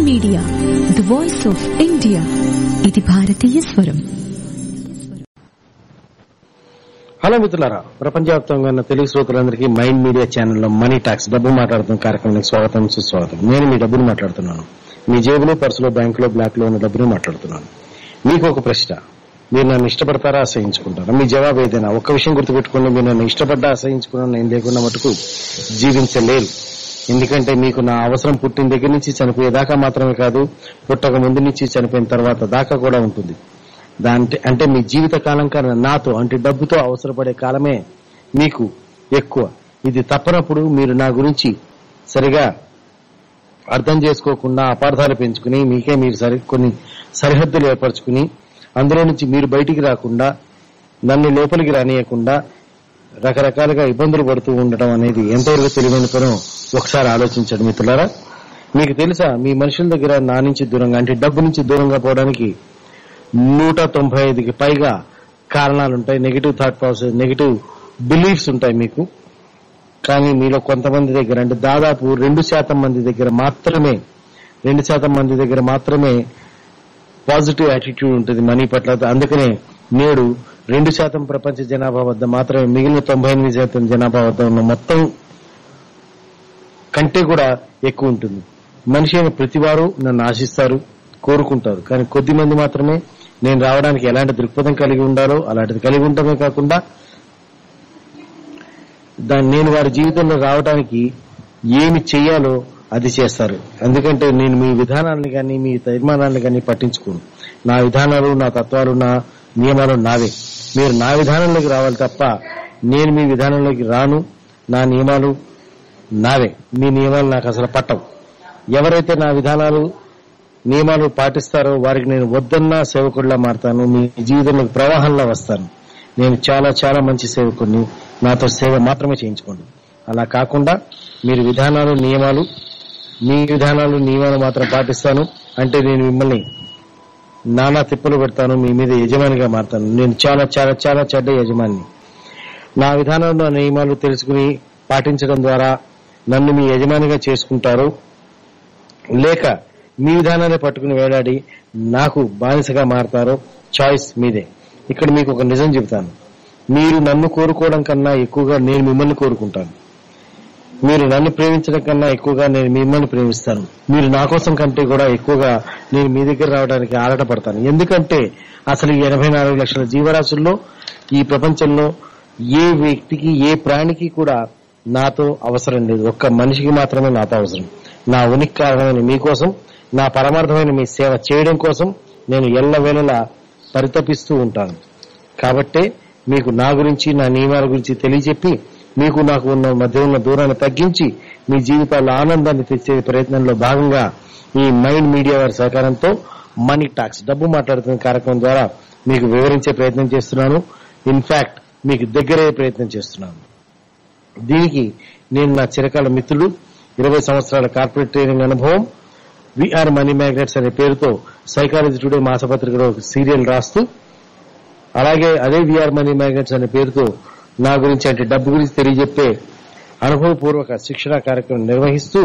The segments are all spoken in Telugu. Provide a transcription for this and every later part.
Media the voice of India ఇది భారతీయ స్వరం హలో మిత్రులారా ప్రపంచవ్యాప్తంగా ఉన్న తెలుగు శ్రోతలందరికీ మైండ్ మీడియా ఛానల్లో మనీ టాక్స్ డబ్బు మాట్లాడుతున్న కార్యక్రమానికి స్వాగతం సుస్వాగతం నేను మీ డబ్బును మాట్లాడుతున్నాను మీ జేబులో పర్సులో బ్యాంకులో బ్లాక్ లో ఉన్న డబ్బును మాట్లాడుతున్నాను మీకు ఒక ప్రశ్న మీరు నన్ను ఇష్టపడతారా అసహించుకుంటారా మీ జవాబు ఏదైనా ఒక్క విషయం గుర్తుపెట్టుకోండి మీరు నన్ను ఇష్టపడ్డా అసహించుకున్నా నేను లేకుండా మటుకు జీవించలేరు ఎందుకంటే మీకు నా అవసరం పుట్టిన దగ్గర నుంచి చనిపోయేదాకా మాత్రమే కాదు పుట్టక ముందు నుంచి చనిపోయిన తర్వాత దాకా కూడా ఉంటుంది దాంటే అంటే మీ జీవిత కాలం కన్నా నాతో అంటే డబ్బుతో అవసరపడే కాలమే మీకు ఎక్కువ ఇది తప్పనప్పుడు మీరు నా గురించి సరిగా అర్థం చేసుకోకుండా అపార్థాలు పెంచుకుని మీకే మీరు సరి కొన్ని సరిహద్దులు ఏర్పరచుకుని అందులో నుంచి మీరు బయటికి రాకుండా నన్ను లోపలికి రానియకుండా రకరకాలుగా ఇబ్బందులు పడుతూ ఉండటం అనేది ఎంతవరకు తెలివైన పనో ఒకసారి ఆలోచించండి మిత్రులారా మీకు తెలుసా మీ మనుషుల దగ్గర నా నుంచి దూరంగా అంటే డబ్బు నుంచి దూరంగా పోవడానికి నూట తొంభై ఐదుకి పైగా కారణాలు ఉంటాయి negative thought process negative beliefs ఉంటాయి మీకు కానీ మీలో కొంతమంది దగ్గర అంటే దాదాపు రెండు శాతం మంది దగ్గర మాత్రమే రెండు శాతం మంది దగ్గర మాత్రమే పాజిటివ్ యాటిట్యూడ్ ఉంటుంది మనీ పట్ల అందుకనే నేడు రెండు శాతం ప్రపంచ జనాభా వద్ద మాత్రమే మిగిలిన తొంభై ఎనిమిది శాతం జనాభా వద్ద ఉన్న మొత్తం కంటే కూడా ఎక్కువ ఉంటుంది మనిషి అయిన ప్రతివారు నన్ను ఆశిస్తారు కోరుకుంటారు కానీ కొద్ది మంది మాత్రమే నేను రావడానికి ఎలాంటి దృక్పథం కలిగి ఉండాలో అలాంటిది కలిగి ఉండటమే కాకుండా దాన్ని నేను వారి జీవితంలో రావడానికి ఏమి చెయ్యాలో అది చేస్తారు ఎందుకంటే నేను మీ విధానాన్ని కానీ మీ తీర్మానాన్ని కానీ పట్టించుకోను నా విధానాలు నా తత్వాలు నా నియమాలు నావే మీరు నా విధానంలోకి రావాలి తప్ప నేను మీ విధానంలోకి రాను నా నియమాలు నావే మీ నియమాలు నాకు అసలు పట్టవు ఎవరైతే నా విధానాలు నియమాలు పాటిస్తారో వారికి నేను వద్దన్నా సేవకుడిలా మారతాను మీ జీవితంలోకి ప్రవాహంలో వస్తాను నేను చాలా చాలా మంచి సేవకుడిని నాతో సేవ మాత్రమే చేయించుకోండి అలా కాకుండా మీరు విధానాలు నియమాలు మీ విధానాలు నియమాలు మాత్రం పాటిస్తాను అంటే నేను మిమ్మల్ని నానా తిప్పలు పెడతాను మీ మీద యజమానిగా మారతాను నేను చాలా చాలా చాలా చెడ్డ యజమాని నా విధానాలు నా నియమాలు తెలుసుకుని పాటించడం ద్వారా నన్ను మీ యజమానిగా చేసుకుంటారు లేక మీ విధానాన్ని పట్టుకుని వేలాడి నాకు బానిసగా మారతారో చాయిస్ మీదే ఇక్కడ మీకు ఒక నిజం చెబుతాను మీరు నన్ను కోరుకోవడం కన్నా ఎక్కువగా నేను మిమ్మల్ని కోరుకుంటాను మీరు నన్ను ప్రేమించడం కన్నా ఎక్కువగా నేను మిమ్మల్ని ప్రేమిస్తాను మీరు నా కోసం కంటే కూడా ఎక్కువగా నేను మీ దగ్గర రావడానికి ఆరాటపడతాను ఎందుకంటే అసలు ఈ ఎనభై నాలుగు లక్షల జీవరాశుల్లో ఈ ప్రపంచంలో ఏ వ్యక్తికి ఏ ప్రాణికి కూడా నాతో అవసరం లేదు ఒక్క మనిషికి మాత్రమే నాతో అవసరం నా ఉనికి కారణమైన మీకోసం నా పరమార్థమైన మీ సేవ చేయడం కోసం నేను ఎల్లవేళలా పరితపిస్తూ ఉంటాను కాబట్టే మీకు నా గురించి నా నియమాల గురించి తెలియజెప్పి మీకు నాకు ఉన్న మధ్య ఉన్న దూరాన్ని తగ్గించి మీ జీవితాల్లో ఆనందాన్ని తెచ్చే ప్రయత్నంలో భాగంగా ఈ మైండ్ మీడియా వారి సహకారంతో మనీ టాక్స్ డబ్బు మాట్లాడుతున్న కార్యక్రమం ద్వారా మీకు వివరించే ప్రయత్నం చేస్తున్నాను ఇన్ఫాక్ట్ మీకు దగ్గరయ్యే ప్రయత్నం చేస్తున్నాను దీనికి నేను నా చిరకాల మిత్రుడు ఇరవై సంవత్సరాల కార్పొరేట్ ట్రైనింగ్ అనుభవం విఆర్ మనీ మ్యాగ్నెట్స్ అనే పేరుతో సైకాలజీ టుడే మాసపత్రికలో ఒక సీరియల్ రాస్తూ అలాగే అదే విఆర్ మనీ మ్యాగ్నెట్స్ అనే పేరుతో నా గురించి అంటే డబ్బు గురించి తెలియజెప్పే అనుభవపూర్వక శిక్షణ కార్యక్రమం నిర్వహిస్తూ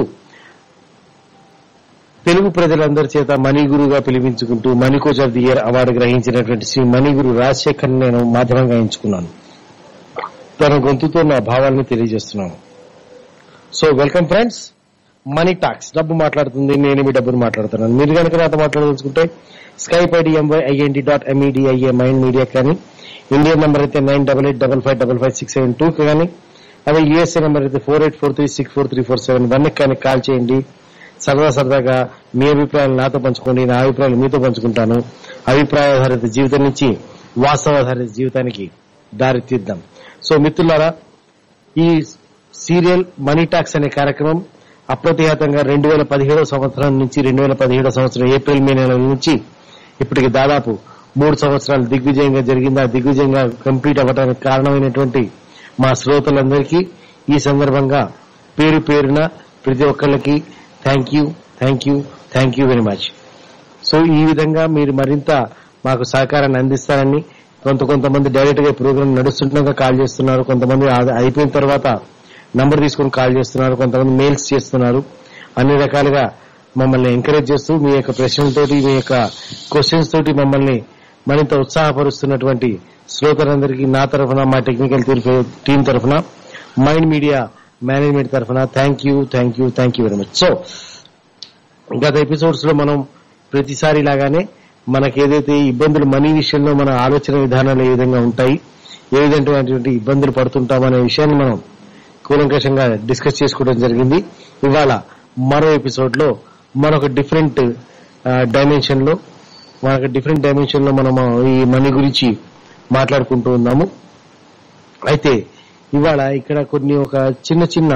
తెలుగు ప్రజలందరి చేత మనీ గురుగా పిలిపించుకుంటూ money coach of the year award గ్రహించినటువంటి శ్రీ మణి గురు రాజశేఖర్ నేను మాధ్యమంగా ఎంచుకున్నాను తన గొంతుతో నా భావాలను తెలియజేస్తున్నాను so welcome friends money talks డబ్బు మాట్లాడుతుంది నేను మీ డబ్బును మాట్లాడుతున్నాను మీరు కనుక నాతో మాట్లాడదలుచుకుంటే Skype ID M Y I N D dot M E D I A mind media కానీ ఇండియన్ నెంబర్ అయితే nine double eight double five double five six seven two కానీ అదే యూఎస్ఏ నెంబర్ అయితే four eight four three six four three four seven one కానీ కాల్ చేయండి సరదా సరదాగా మీ అభిప్రాయాలు నాతో పంచుకోండి నా అభిప్రాయాలు మీతో పంచుకుంటాను అభిప్రాయాధారిత జీవితం నుంచి వాస్తవాధారిత జీవితానికి దారి తీద్దాం సో మిత్రులారా ఈ సీరియల్ మనీ టాక్స్ అనే కార్యక్రమం అప్రతిహతంగా రెండు వేల పదిహేడవ సంవత్సరం నుంచి రెండు వేల పదిహేడవ సంవత్సరం ఏప్రిల్ మే నెల నుంచి ఇప్పటికి దాదాపు మూడు సంవత్సరాలు దిగ్విజయంగా జరిగింది ఆ దిగ్విజయంగా కంప్లీట్ అవ్వడానికి కారణమైనటువంటి మా శ్రోతలందరికీ ఈ సందర్భంగా పేరు పేరున ప్రతి ఒక్కళ్ళకి thank you thank you thank you very much so ఈ విధంగా మీరు మరింత మాకు సహకారాన్ని అందిస్తారని కొంత కొంతమంది డైరెక్ట్ గా ప్రోగ్రామ్ నడుస్తుండగా కాల్ చేస్తున్నారు కొంతమంది ఆ- అయిపోయిన తర్వాత నంబర్ తీసుకొని కాల్ చేస్తున్నారు కొంతమంది మెయిల్స్ చేస్తున్నారు అన్ని రకాలుగా మమ్మల్ని ఎంకరేజ్ చేస్తూ మీ యొక్క ప్రశ్నలతోటి మీ యొక్క క్వశ్చన్స్ తోటి మమ్మల్ని మరింత ఉత్సాహపరుస్తున్నటువంటి శ్రోతలందరికీ నా తరఫున మా టెక్నికల్ టీం తరఫున మైండ్ మీడియా మేనేజ్మెంట్ తరఫున thank you thank you thank you very much so గత ఎపిసోడ్స్ లో మనం ప్రతిసారి లాగానే మనకి ఏదైతే ఇబ్బందులు మనీ విషయంలో మన ఆలోచన విధానాలు ఏ విధంగా ఉంటాయి ఏ విధమైనటువంటి ఇబ్బందులు పడుతుంటాం అనే విషయాన్ని మనం కూలంకషంగా డిస్కస్ చేసుకోవడం జరిగింది ఇవాళ మరో ఎపిసోడ్ లో మరొక డిఫరెంట్ డైమెన్షన్ లో మనకు డిఫరెంట్ డైమెన్షన్ లో మనం ఈ మనీ గురించి మాట్లాడుకుంటూ ఉన్నాము అయితే ఇవాళ ఇక్కడ కొన్ని ఒక చిన్న చిన్న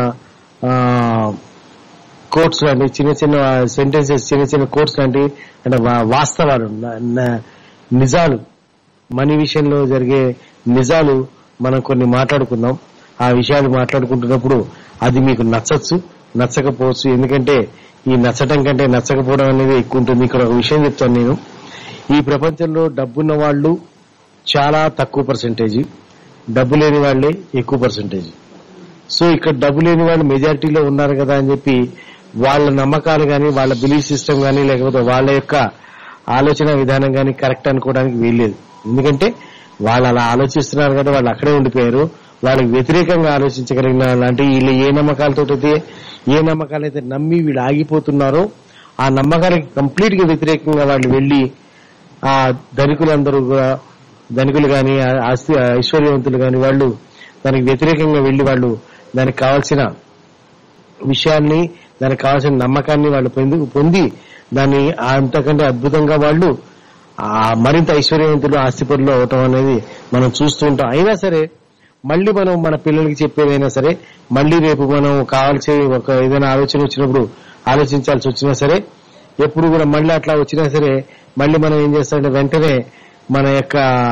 కోట్స్ లాంటి చిన్న చిన్న సెంటెన్సెస్ చిన్న చిన్న కోట్స్ లాంటి అంటే వా- వాస్తవాలు న- న- నిజాలు మనీ విషయంలో జరిగే నిజాలు మనం కొన్ని మాట్లాడుకుందాం ఆ విషయాలు మాట్లాడుకుంటున్నప్పుడు అది మీకు నచ్చచ్చు నచ్చకపోవచ్చు ఎందుకంటే ఈ నచ్చటం కంటే నచ్చకపోవడం అనేది ఎక్కువ ఉంటుంది ఇక్కడ ఒక విషయం చెప్తాను నేను ఈ ప్రపంచంలో డబ్బున్న వాళ్ళు చాలా తక్కువ పర్సెంటేజ్ డబ్బు లేని వాళ్ళే ఎక్కువ పర్సెంటేజ్ సో ఇక్కడ డబ్బు లేని వాళ్ళు మెజారిటీలో ఉన్నారు కదా అని చెప్పి వాళ్ళ నమ్మకాలు గాని వాళ్ళ బిలీఫ్ సిస్టమ్ గాని లేకపోతే వాళ్ళ యొక్క ఆలోచన విధానం గాని కరెక్ట్ అనుకోవడానికి వీల్లేదు ఎందుకంటే వాళ్ళు అలా ఆలోచిస్తున్నారు కదా వాళ్ళు అక్కడే ఉండిపోయారు వాళ్ళకి వ్యతిరేకంగా ఆలోచించగలిగిన అంటే వీళ్ళు ఏ నమ్మకాలతోటైతే ఏ నమ్మకాలైతే నమ్మి వీళ్ళు ఆగిపోతున్నారో ఆ నమ్మకాలకి కంప్లీట్ గా వ్యతిరేకంగా వాళ్ళు వెళ్లి ఆ ధనికులందరూ కూడా ధనికులు గాని ఆ ఆస్తి ఐశ్వర్యవంతులు గాని వాళ్ళు దానికి వ్యతిరేకంగా వెళ్లి వాళ్ళు దానికి కావాల్సిన విషయాన్ని దానికి కావాల్సిన నమ్మకాన్ని వాళ్ళు పొంది పొంది దాన్ని అంతకంటే అద్భుతంగా వాళ్ళు ఆ మరింత ఐశ్వర్యవంతులు ఆస్తిపరులు అవటం అనేది మనం చూస్తూ ఉంటాం అయినా సరే మళ్ళీ మనం మన పిల్లలకి చెప్పేదైనా సరే మళ్ళీ రేపు మనం కావాల్సి ఒక ఏదైనా ఆలోచన వచ్చినప్పుడు ఆలోచించాల్సి వచ్చినా సరే ఎప్పుడు కూడా మళ్ళీ అట్లా వచ్చినా సరే మళ్ళీ మనం ఏం చేస్తామంటే వెంటనే మన యొక్క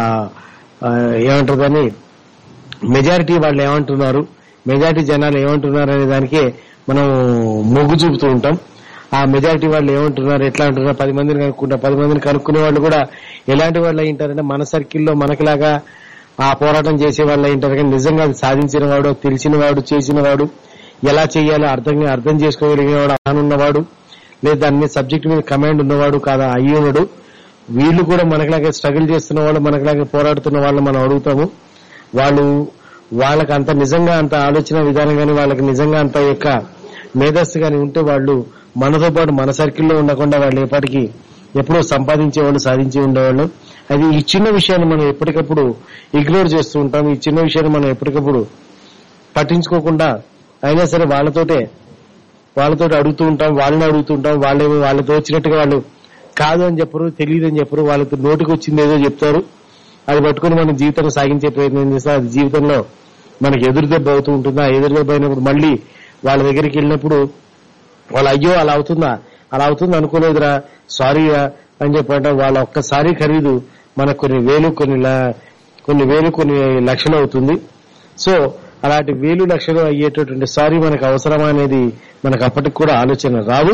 ఆ, ఏమంటారు దాన్ని మెజారిటీ వాళ్ళు ఏమంటున్నారు మెజారిటీ జనాలు ఏమంటున్నారు అనే దానికే మనం మొగ్గు చూపుతూ ఉంటాం ఆ మెజారిటీ వాళ్ళు ఏమంటున్నారు ఎట్లా అంటున్నారు పది మందిని కనుక్కుంటాం పది మందిని కనుక్కునే వాళ్ళు కూడా ఎలాంటి వాళ్ళు అయింటారంటే మన సర్కిల్లో మనకిలాగా ఆ పోరాటం చేసే వాళ్ళు అయింటారు కానీ నిజంగా అది సాధించిన వాడు తెలిసిన వాడు చేసిన వాడు ఎలా చేయాలో అర్థం అర్థం చేసుకోగలిగిన వాడు అనున్నవాడు లేదా దాని మీద సబ్జెక్ట్ మీద కమాండ్ ఉన్నవాడు కాదా అయ్యున్నాడు వీళ్ళు కూడా మనకిలాగే స్ట్రగుల్ చేస్తున్న వాళ్ళు మనకిలాగే పోరాడుతున్న వాళ్ళు మనం అడుగుతాము వాళ్ళు వాళ్ళకి అంత నిజంగా అంత ఆలోచన విధానం కానీ వాళ్ళకి నిజంగా అంత యొక్క మేధస్సు కానీ ఉంటే వాళ్ళు మనతో పాటు మన సర్కిల్లో ఉండకుండా వాళ్ళు ఎప్పటికీ ఎప్పుడో సంపాదించే వాళ్ళు సాధించి ఉండేవాళ్ళు అది ఈ చిన్న విషయాన్ని మనం ఎప్పటికప్పుడు ఇగ్నోర్ చేస్తూ ఉంటాం ఈ చిన్న విషయాన్ని మనం ఎప్పటికప్పుడు పట్టించుకోకుండా అయినా సరే వాళ్ళతోటే వాళ్ళతో అడుగుతూ ఉంటాం వాళ్ళని అడుగుతూ ఉంటాం వాళ్ళేమో వాళ్ళతో వచ్చినట్టుగా వాళ్ళు కాదు అని చెప్పరు తెలియదు అని చెప్పరు వాళ్ళతో నోటికి వచ్చింది ఏదో చెప్తారు అది పట్టుకుని మనం జీవితం సాగించే ప్రయత్నం చేస్తే అది జీవితంలో మనకి ఎదురు దెబ్బ అవుతూ ఉంటుంది ఆ ఎదురు దెబ్బ అయినప్పుడు మళ్ళీ వాళ్ళ దగ్గరికి వెళ్ళినప్పుడు వాళ్ళు అయ్యో అలా అవుతుందా అలా అవుతుంది అనుకోలేదురా సారీరా అని చెప్పంటే వాళ్ళ ఒక్కసారి ఖరీదు మనకు కొన్ని వేలు కొన్ని ల- కొన్ని వేలు కొన్ని లక్షలు అవుతుంది సో అలాంటి వేలు లక్షలు అయ్యేటటువంటి సారీ మనకు అవసరమా అనేది మనకు అప్పటికి కూడా ఆలోచన రాదు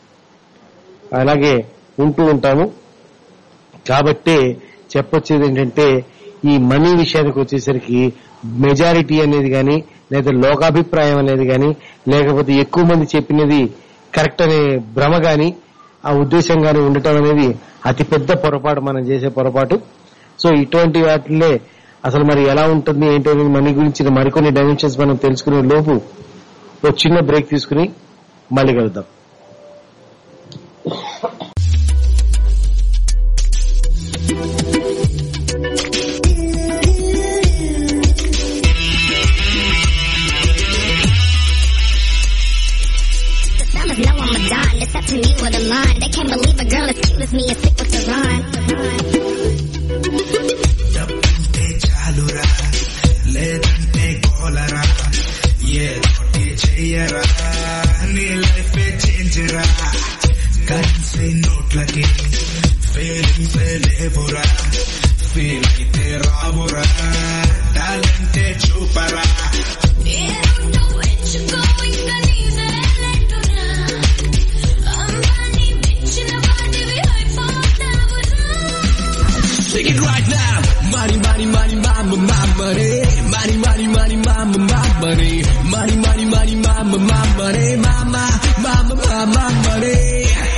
అలాగే ఉంటూ ఉంటాము కాబట్టి చెప్పొచ్చేది ఏంటంటే ఈ మనీ విషయానికి వచ్చేసరికి మెజారిటీ అనేది కానీ లేదా లోకాభిప్రాయం అనేది కానీ లేకపోతే ఎక్కువ మంది చెప్పినది కరెక్ట్ అనే భ్రమ గాని ఆ ఉద్దేశం గాని ఉండటం అనేది అతిపెద్ద పొరపాటు మనం చేసే పొరపాటు సో ఇటువంటి వాటిల్లే అసలు మరి ఎలా ఉంటుంది ఏంటో అనేది మనీ గురించి మరికొన్ని డైమెన్షన్స్ మనం తెలుసుకునే లోపు ఒక చిన్న బ్రేక్ తీసుకుని మళ్ళీ కలుద్దాం The fellas know I'm a dime. It's up to me with a line. They can't believe a girl as cute as me is sick with the rhyme. డబ్బంటే చాలురా లేదంటే గోలరా ఏ తోటి చెయ్యరా నీ లైఫ్ చేంజ్ రా కరెన్సీ నోట్లకి ఫీలింగ్స్ లేవురా ఫీల్ అయితే రావురా టాలెంటే చూపరా Sing it right now. Money, money, money, mama, mama, eh. Money, money, money, mama, mama, eh. Money, money, money, mama, mama, eh. Mama, mama, mama, mama, eh.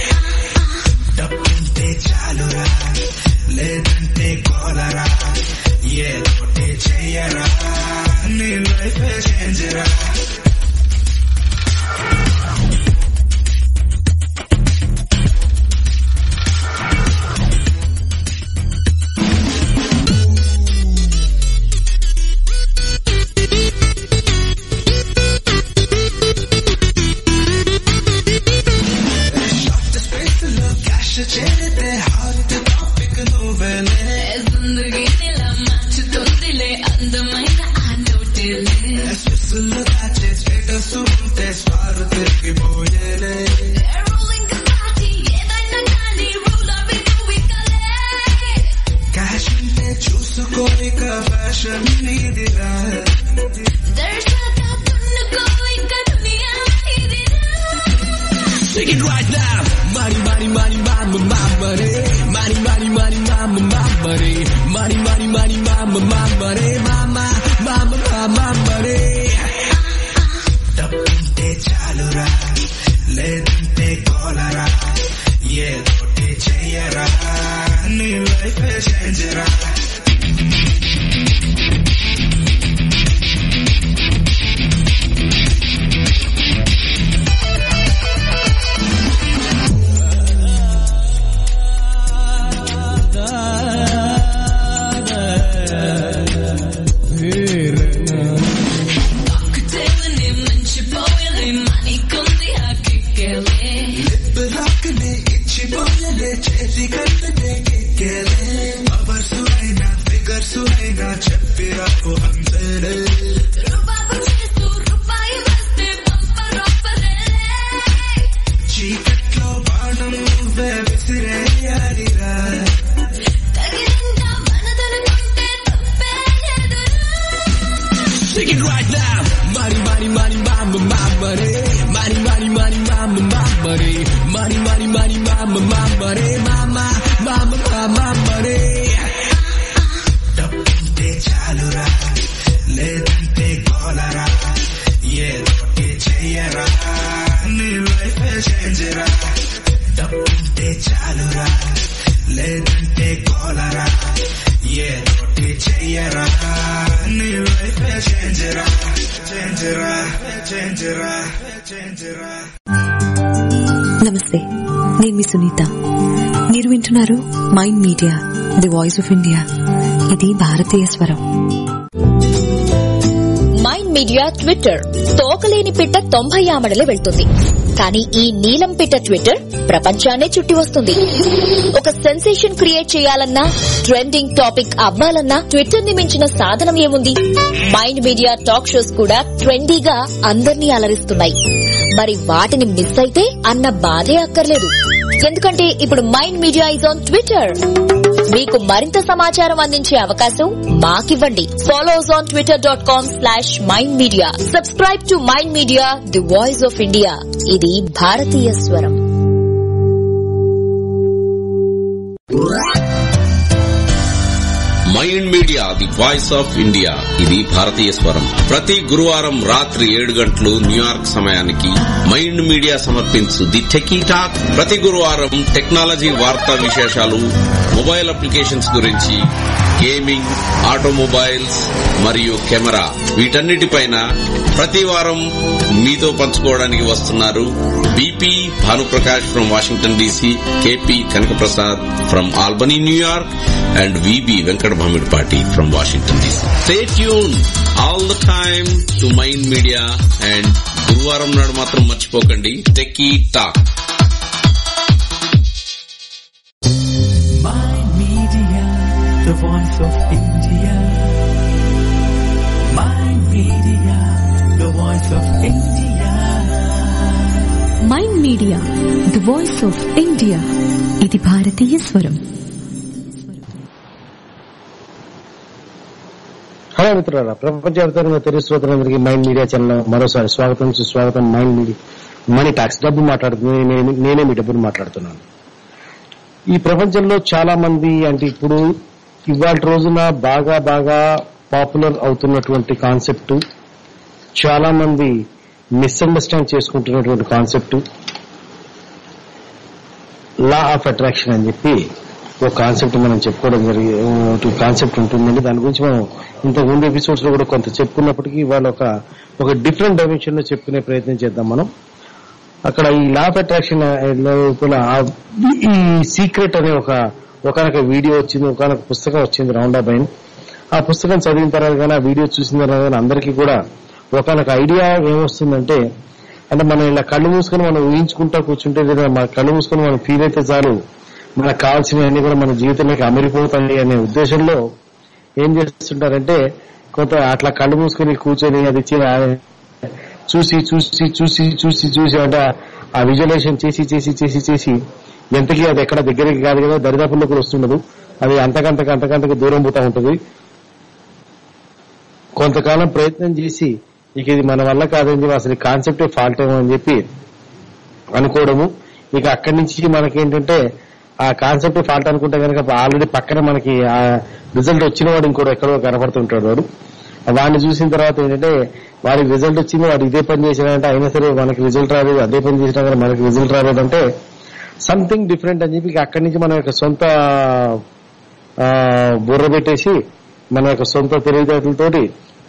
Life change రా క్యాష్ చేరితే హాట్ టాపిక్ నువ్వేలే స్విస్సుల్లో దాచే స్టేటస్ ఉంటే స్టార్ తిరిగిపోయేలే క్యాష్ ఉంటే చూసుకో ఇక ఫ్యాషన్ నీదిరా Take it right now. Money, money, money, mama, mama, re. Money, money, money, mama, mama, re. Money, money, money, mama, mama, re. Mama, mama, mama, mama, re. డబ్బుంటే చాలురా లేదంటే కోలరా ఏదోటి చెయ్యరా నీ లైఫ్ చేంజ్ రా బ్లాక్ని ఇచ్చిపోయలే చేతి కంటే కెక్కేలే పవర్స్ అయినా ఫిగర్స్ అయినా చెప్పిరాకు అంతేలే చీకట్లో బాణం నువ్వే విసిరేయాలిరా Take it right now. Money, money, money, mama, mama, re. Money, money, money, mama, mama, re. Money, money, money, mama, mama, re. Mama, mama, mama, mama, re. డబ్బుంటే చాలురా లేదంటే కోలరా ఏదోటి చెయ్యరా నీ లైఫ్ చేంజ్ రా డబ్బుంటే చాలురా లేదంటే కోలరా ఏదోటి చెయ్యరా నీ లైఫ్ చేంజ్ రా చేంజ్ రా చేంజ్ రా చేంజ్ రా నమస్తే నేను మీ సునీత మీరు వింటున్నారు mind media the voice of India ఇది భారతీయ స్వరం మైండ్ మీడియా ట్విట్టర్ తోకలేని పిట్ట తొంభై ఆమడలే వెళ్తుంది కానీ ఈ నీలం పిట్ట ట్విట్టర్ ప్రపంచాన్నే చుట్టి వస్తుంది ఒక సెన్సేషన్ క్రియేట్ చేయాలన్నా ట్రెండింగ్ టాపిక్ అవ్వాలన్నా ట్విట్టర్ ని మించిన సాధనం ఏముంది మైండ్ మీడియా టాక్ షోస్ కూడా ట్రెండీగా అందర్నీ అలరిస్తున్నాయి మరి వాటిని మిస్ అయితే అన్న బాధే అక్కర్లేదు ఎందుకంటే ఇప్పుడు mind media is on Twitter మీకు మరింత సమాచారం అందించే అవకాశం మాకివ్వండి follow us on Twitter dot com slash mind media subscribe to mind media the voice of India ఇది భారతీయ స్వరం mind media the voice of India ఇది భారతీయ స్వరం ప్రతి గురువారం రాత్రి ఏడు గంటలు న్యూయార్క్ సమయానికి మైండ్ మీడియా సమర్పించు ది టెకీ టాక్ ప్రతి గురువారం టెక్నాలజీ వార్తా విశేషాలు మొబైల్ అప్లికేషన్స్ గురించి గేమింగ్ ఆటోమొబైల్స్ మరియు కెమెరా వీటన్నిటిపైన ప్రతి వారం మీతో పంచుకోవడానికి వస్తున్నారు BP Bhanuprakash from Washington DC KP Kanakaprasad from Albany New York and VB Venkata Bhamidipati from Washington DC stay tune all the time to mind media and గురువారం నాడు మాత్రం మర్చిపోకండి techie talk Mind Media, the voice of India. Mind Media, the voice of India. Mind media the voice of India ఇది భారతీయ స్వరం హలో మిత్రులారా ప్రపంచవ్యాప్తంగా తెలుగు శ్రోతలందరికీ మైండ్ మీడియా ఛానల్ మరోసారి స్వాగతం సుస్వాగతం మైండ్ మీడియా మనీ టాక్స్ డబ్బు మాట్లాడుతుంది నేనే నేనే మీ డబ్బును మాట్లాడుతున్నాను ఈ ప్రపంచంలో చాలా మంది అంటే ఇప్పుడు ఇవాళ రోజున బాగా బాగా పాపులర్ అవుతున్నటువంటి కాన్సెప్ట్ చాలా మంది మిస్అండర్స్టాండ్ చేసుకుంటున్నటువంటి కాన్సెప్ట్ లా ఆఫ్ అట్రాక్షన్ అని చెప్పి ఒక కాన్సెప్ట్ మనం చెప్పుకోవడం జరిగి ఒక కాన్సెప్ట్ ఉంటుందండి దాని గురించి మనం ఇంతకు ముందు ఎపిసోడ్స్ లో కూడా కొంత చెప్పుకున్నప్పటికీ ఇవాళ ఒక ఒక డిఫరెంట్ డైమెన్షన్ లో చెప్పుకునే ప్రయత్నం చేద్దాం మనం అక్కడ ఈ లా ఆఫ్ అట్రాక్షన్ లోపల ఆ- ఈ సీక్రెట్ అనే ఒక ఒకనొక వీడియో వచ్చింది ఒకనొక పుస్తకం వచ్చింది రౌండ్ అబైన్ ఆ పుస్తకం చదివిన తర్వాత కానీ ఆ వీడియో చూసిన తర్వాత కానీ అందరికీ కూడా ఒకనొక ఐడియా ఏమొస్తుందంటే అంటే మనం ఇలా కళ్ళు మూసుకొని మనం ఊహించుకుంటా కూర్చుంటే లేదా మన కళ్ళు మూసుకొని మనం ఫీల్ అయితే చాలు మనకు కావాల్సినవన్నీ కూడా మన జీవితంలోకి అమరిపోతాయి అనే ఉద్దేశంలో ఏం చేస్తుంటారంటే కొంత అట్లా కళ్ళు మూసుకొని కూర్చొని అది చే- ఆ చూసి చూసి చూసి చూసి చూసి అంటే ఆ విజువలైజేషన్ చేసి చేసి చేసి చేసి ఎంతకీ అది ఎక్కడ దగ్గరికి కాదు కదా దరిదాపుల్లో కూడా వస్తుండదు అది అంతకంతకు అంతకంతకు దూరం పోతా ఉంటుంది కొంతకాలం ప్రయత్నం చేసి ఇక ఇది మన వల్ల కాదని చెప్పి అసలు కాన్సెప్టే ఫాల్ట్ ఏమో అని చెప్పి అనుకోవడము ఇక అక్కడి నుంచి మనకేంటంటే ఆ కాన్సెప్ట్ ఫాల్ట్ అనుకుంటే కనుక ఆల్రెడీ పక్కన మనకి ఆ రిజల్ట్ వచ్చిన వాడు ఇంకోటి ఎక్కడో కనపడుతుంటాడు వాడు వాడిని చూసిన తర్వాత ఏంటంటే వాడికి రిజల్ట్ వచ్చింది వాడు ఇదే పని చేసినాడంటే అయినా సరే మనకి రిజల్ట్ రాలేదు అదే పని చేసినా కానీ మనకి రిజల్ట్ రాలేదంటే సంథింగ్ డిఫరెంట్ అని చెప్పి ఇక అక్కడి నుంచి మన యొక్క సొంత ఆ, బుర్ర పెట్టేసి మన యొక్క సొంత తెలివితేటలతోటి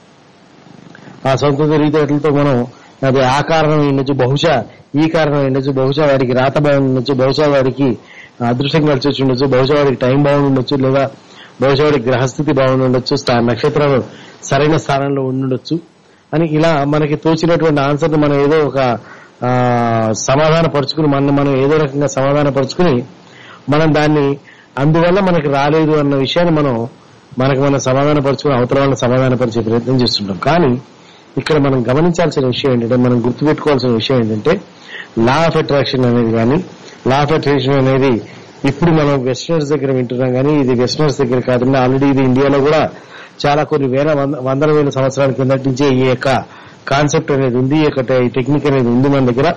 ఆ సొంత తెలివితేటలతో మనం అది ఆ కారణం ఉండొచ్చు బహుశా ఈ కారణం ఉండొచ్చు బహుశా వాడికి రాత బాగుండొచ్చు బహుశా వాడికి అదృష్టం కలిసి వచ్చి ఉండొచ్చు బహుశా వాడికి టైం బాగుండొచ్చు లేదా బహుశా వాడికి గ్రహస్థితి బాగుండొచ్చు స్థా- నక్షత్రాలు సరైన స్థానంలో ఉండుండొచ్చు అని ఇలా మనకి తోచినటువంటి ఆన్సర్ మనం ఏదో ఒక ఆ, సమాధాన పరుచుకుని మనం మనం ఏదో రకంగా సమాధాన పరుచుకుని మనం దాన్ని అందువల్ల మనకి రాలేదు అన్న విషయాన్ని మనం మనకు మనం సమాధాన పరుచుకుని అవతల వాళ్ళని సమాధాన పరిచే ప్రయత్నం చేస్తుంటాం కానీ ఇక్కడ మనం గమనించాల్సిన విషయం ఏంటంటే మనం గుర్తుపెట్టుకోవాల్సిన విషయం ఏంటంటే లా ఆఫ్ అట్రాక్షన్ అనేది కానీ లా ఆఫ్ అట్రాక్షన్ అనేది ఇప్పుడు మనం వెస్టర్నర్స్ దగ్గర వింటున్నాం కానీ ఇది వెస్టర్నర్స్ దగ్గర కాకుండా ఆల్రెడీ ఇది ఇండియాలో కూడా చాలా కొన్ని వేల వంద- వందల వేల సంవత్సరాల కిందటి నుంచే ఈ యొక్క కాన్సెప్ట్ అనేది ఉంది ఈ యొక్క టె- టెక్నిక్ అనేది ఉంది మన దగ్గర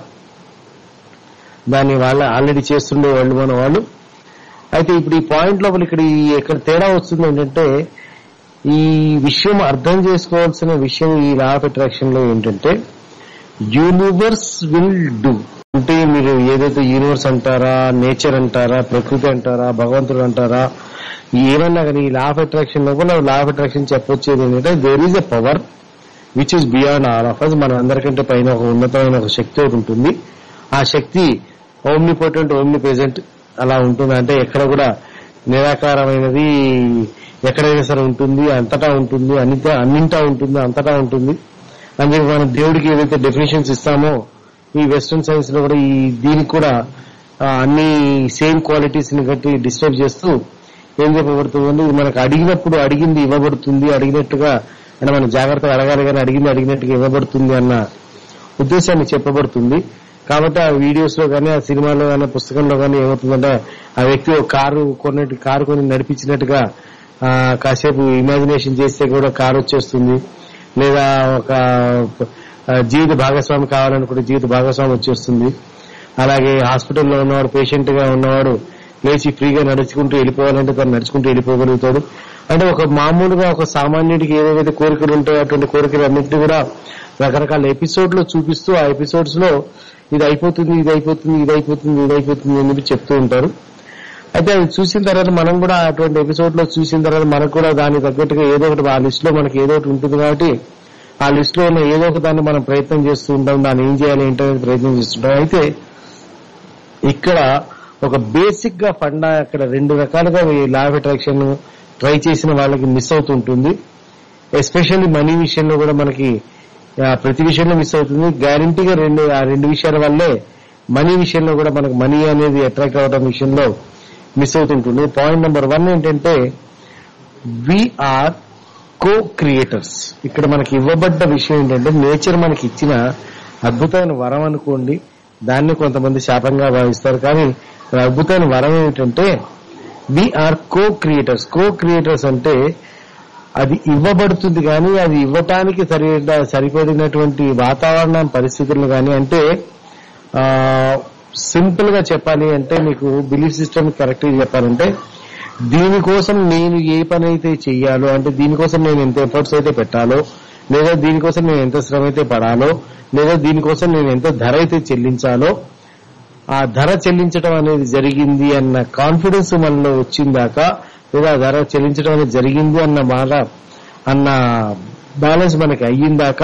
దాన్ని వాళ్ళ ఆల్రెడీ చేస్తుండే వాళ్ళు మన వాళ్ళు అయితే ఇప్పుడు ఈ పాయింట్ లోపల ఇక్కడ ఈ ఇక్కడ తేడా వస్తుంది ఏంటంటే ఈ విషయం అర్థం చేసుకోవాల్సిన విషయం ఈ లా ఆఫ్ అట్రాక్షన్ లో ఏంటంటే యూనివర్స్ విల్ డూ అంటే మీరు ఏదైతే యూనివర్స్ అంటారా నేచర్ అంటారా ప్రకృతి అంటారా భగవంతుడు అంటారా ఏమన్నా కానీ ఈ లా ఆఫ్ అట్రాక్షన్ లోపల లా ఆఫ్ అట్రాక్షన్ చెప్పొచ్చేది ఏంటంటే there is a power which is beyond all of us మన అందరికంటే పైన ఒక ఉన్నతమైన ఒక శక్తి ఒకటి ఉంటుంది ఆ శక్తి ఓమ్ని పొటెంట్ ఓమ్ని ప్రెసెంట్ అలా ఉంటుంది అంటే ఎక్కడ కూడా నిరాకారమైనది ఎక్కడైనా సరే ఉంటుంది అంతటా ఉంటుంది అన్నిటా అన్నింటా ఉంటుంది అంతటా ఉంటుంది అని చెప్పి మనం దేవుడికి ఏదైతే డెఫినేషన్స్ ఇస్తామో ఈ వెస్ట్రన్ సైన్స్ లో కూడా ఈ దీనికి కూడా ఆ, అన్ని సేమ్ క్వాలిటీస్ ని గట్టి డిస్టర్బ్ చేస్తూ ఏం చెప్పబడుతుంది ఇది మనకు అడిగినప్పుడు అడిగింది ఇవ్వబడుతుంది అడిగినట్టుగా అంటే మనం జాగ్రత్తగా అడగాలి కానీ అడిగింది అడిగినట్టుగా ఇవ్వబడుతుంది అన్న ఉద్దేశాన్ని చెప్పబడుతుంది కాబట్టి ఆ వీడియోస్ లో కానీ ఆ సినిమాలో కానీ పుస్తకంలో కానీ ఏమవుతుందంటే ఆ వ్యక్తి ఒక కారు కొన్నట్టు కారు కొని నడిపించినట్టుగా ఆ, కాసేపు ఇమాజినేషన్ చేస్తే కూడా కారు వచ్చేస్తుంది లేదా ఒక ఆ, జీవిత భాగస్వామి కావాలనుకుంటే జీవిత భాగస్వామి వచ్చేస్తుంది అలాగే హాస్పిటల్లో ఉన్నవాడు పేషెంట్ గా ఉన్నవాడు లేచి ఫ్రీగా నడుచుకుంటూ వెళ్ళిపోవాలంటే తను నడుచుకుంటూ వెళ్ళిపోగలుగుతాడు అంటే ఒక మామూలుగా ఒక సామాన్యుడికి ఏవేవైతే కోరికలు ఉంటాయో అటువంటి కోరికలు అన్నింటినీ కూడా రకరకాల ఎపిసోడ్ లో చూపిస్తూ ఆ ఎపిసోడ్స్ లో ఇది అయిపోతుంది ఇది అయిపోతుంది ఇది అయిపోతుంది ఇది అయిపోతుంది అని చెప్పి చెప్తూ ఉంటారు అయితే అది చూసిన తర్వాత మనం కూడా అటువంటి ఎపిసోడ్ లో చూసిన తర్వాత మనకు కూడా దానికి తగ్గట్టుగా ఏదో ఒకటి ఆ లిస్ట్ లో మనకి ఏదో ఒకటి ఉంటుంది కాబట్టి ఆ లిస్ట్ లో ఉన్న ఏదో ఒక దాన్ని మనం ప్రయత్నం చేస్తూ ఉంటాం దాన్ని ఏం చేయాలి ఏంటనేది ప్రయత్నం చేస్తుంటాం అయితే ఇక్కడ ఒక బేసిక్ గా ఫండా అక్కడ రెండు రకాలుగా ఈ లా ఆఫ్ అట్రాక్షన్ ట్రై చేసిన వాళ్ళకి మిస్ అవుతుంటుంది ఎస్పెషల్లీ మనీ విషయంలో కూడా మనకి ఆ, ప్రతి విషయంలో మిస్ అవుతుంది గ్యారంటీగా రెండు ఆ రెండు విషయాల వల్లే మనీ విషయంలో కూడా మనకు మనీ అనేది అట్రాక్ట్ అవడం విషయంలో మిస్ అవుతుంటుంది పాయింట్ నెంబర్ వన్ ఏంటంటే ఆర్ కో క్రియేటర్స్ ఇక్కడ మనకి ఇవ్వబడ్డ విషయం ఏంటంటే నేచర్ మనకి ఇచ్చిన అద్భుతమైన వరం అనుకోండి దాన్ని కొంతమంది శాపంగా భావిస్తారు కానీ ఇక్కడ అద్భుతమైన వరం ఏమిటంటే are co creators co creators అంటే అది ఇవ్వబడుతుంది కానీ అది ఇవ్వటానికి సరి సరిపడినటువంటి వాతావరణం పరిస్థితులు కానీ అంటే సింపుల్ గా చెప్పాలి అంటే మీకు బిలీఫ్ సిస్టమ్ కరెక్ట్ గా చెప్పాలంటే దీనికోసం నేను ఏ పని అయితే చెయ్యాలో అంటే దీనికోసం నేను ఎంత ఎఫర్ట్స్ అయితే పెట్టాలో లేదా దీనికోసం నేను ఎంత శ్రమ అయితే పడాలో లేదా దీనికోసం నేను ఎంత ధర అయితే చెల్లించాలో ఆ ధర చెల్లించడం అనేది జరిగింది అన్న కాన్ఫిడెన్స్ మనలో వచ్చిందాక లేదా ఆ ధర చెల్లించడం అనేది జరిగింది అన్న మాట అన్న బ్యాలెన్స్ మనకి అయ్యిందాక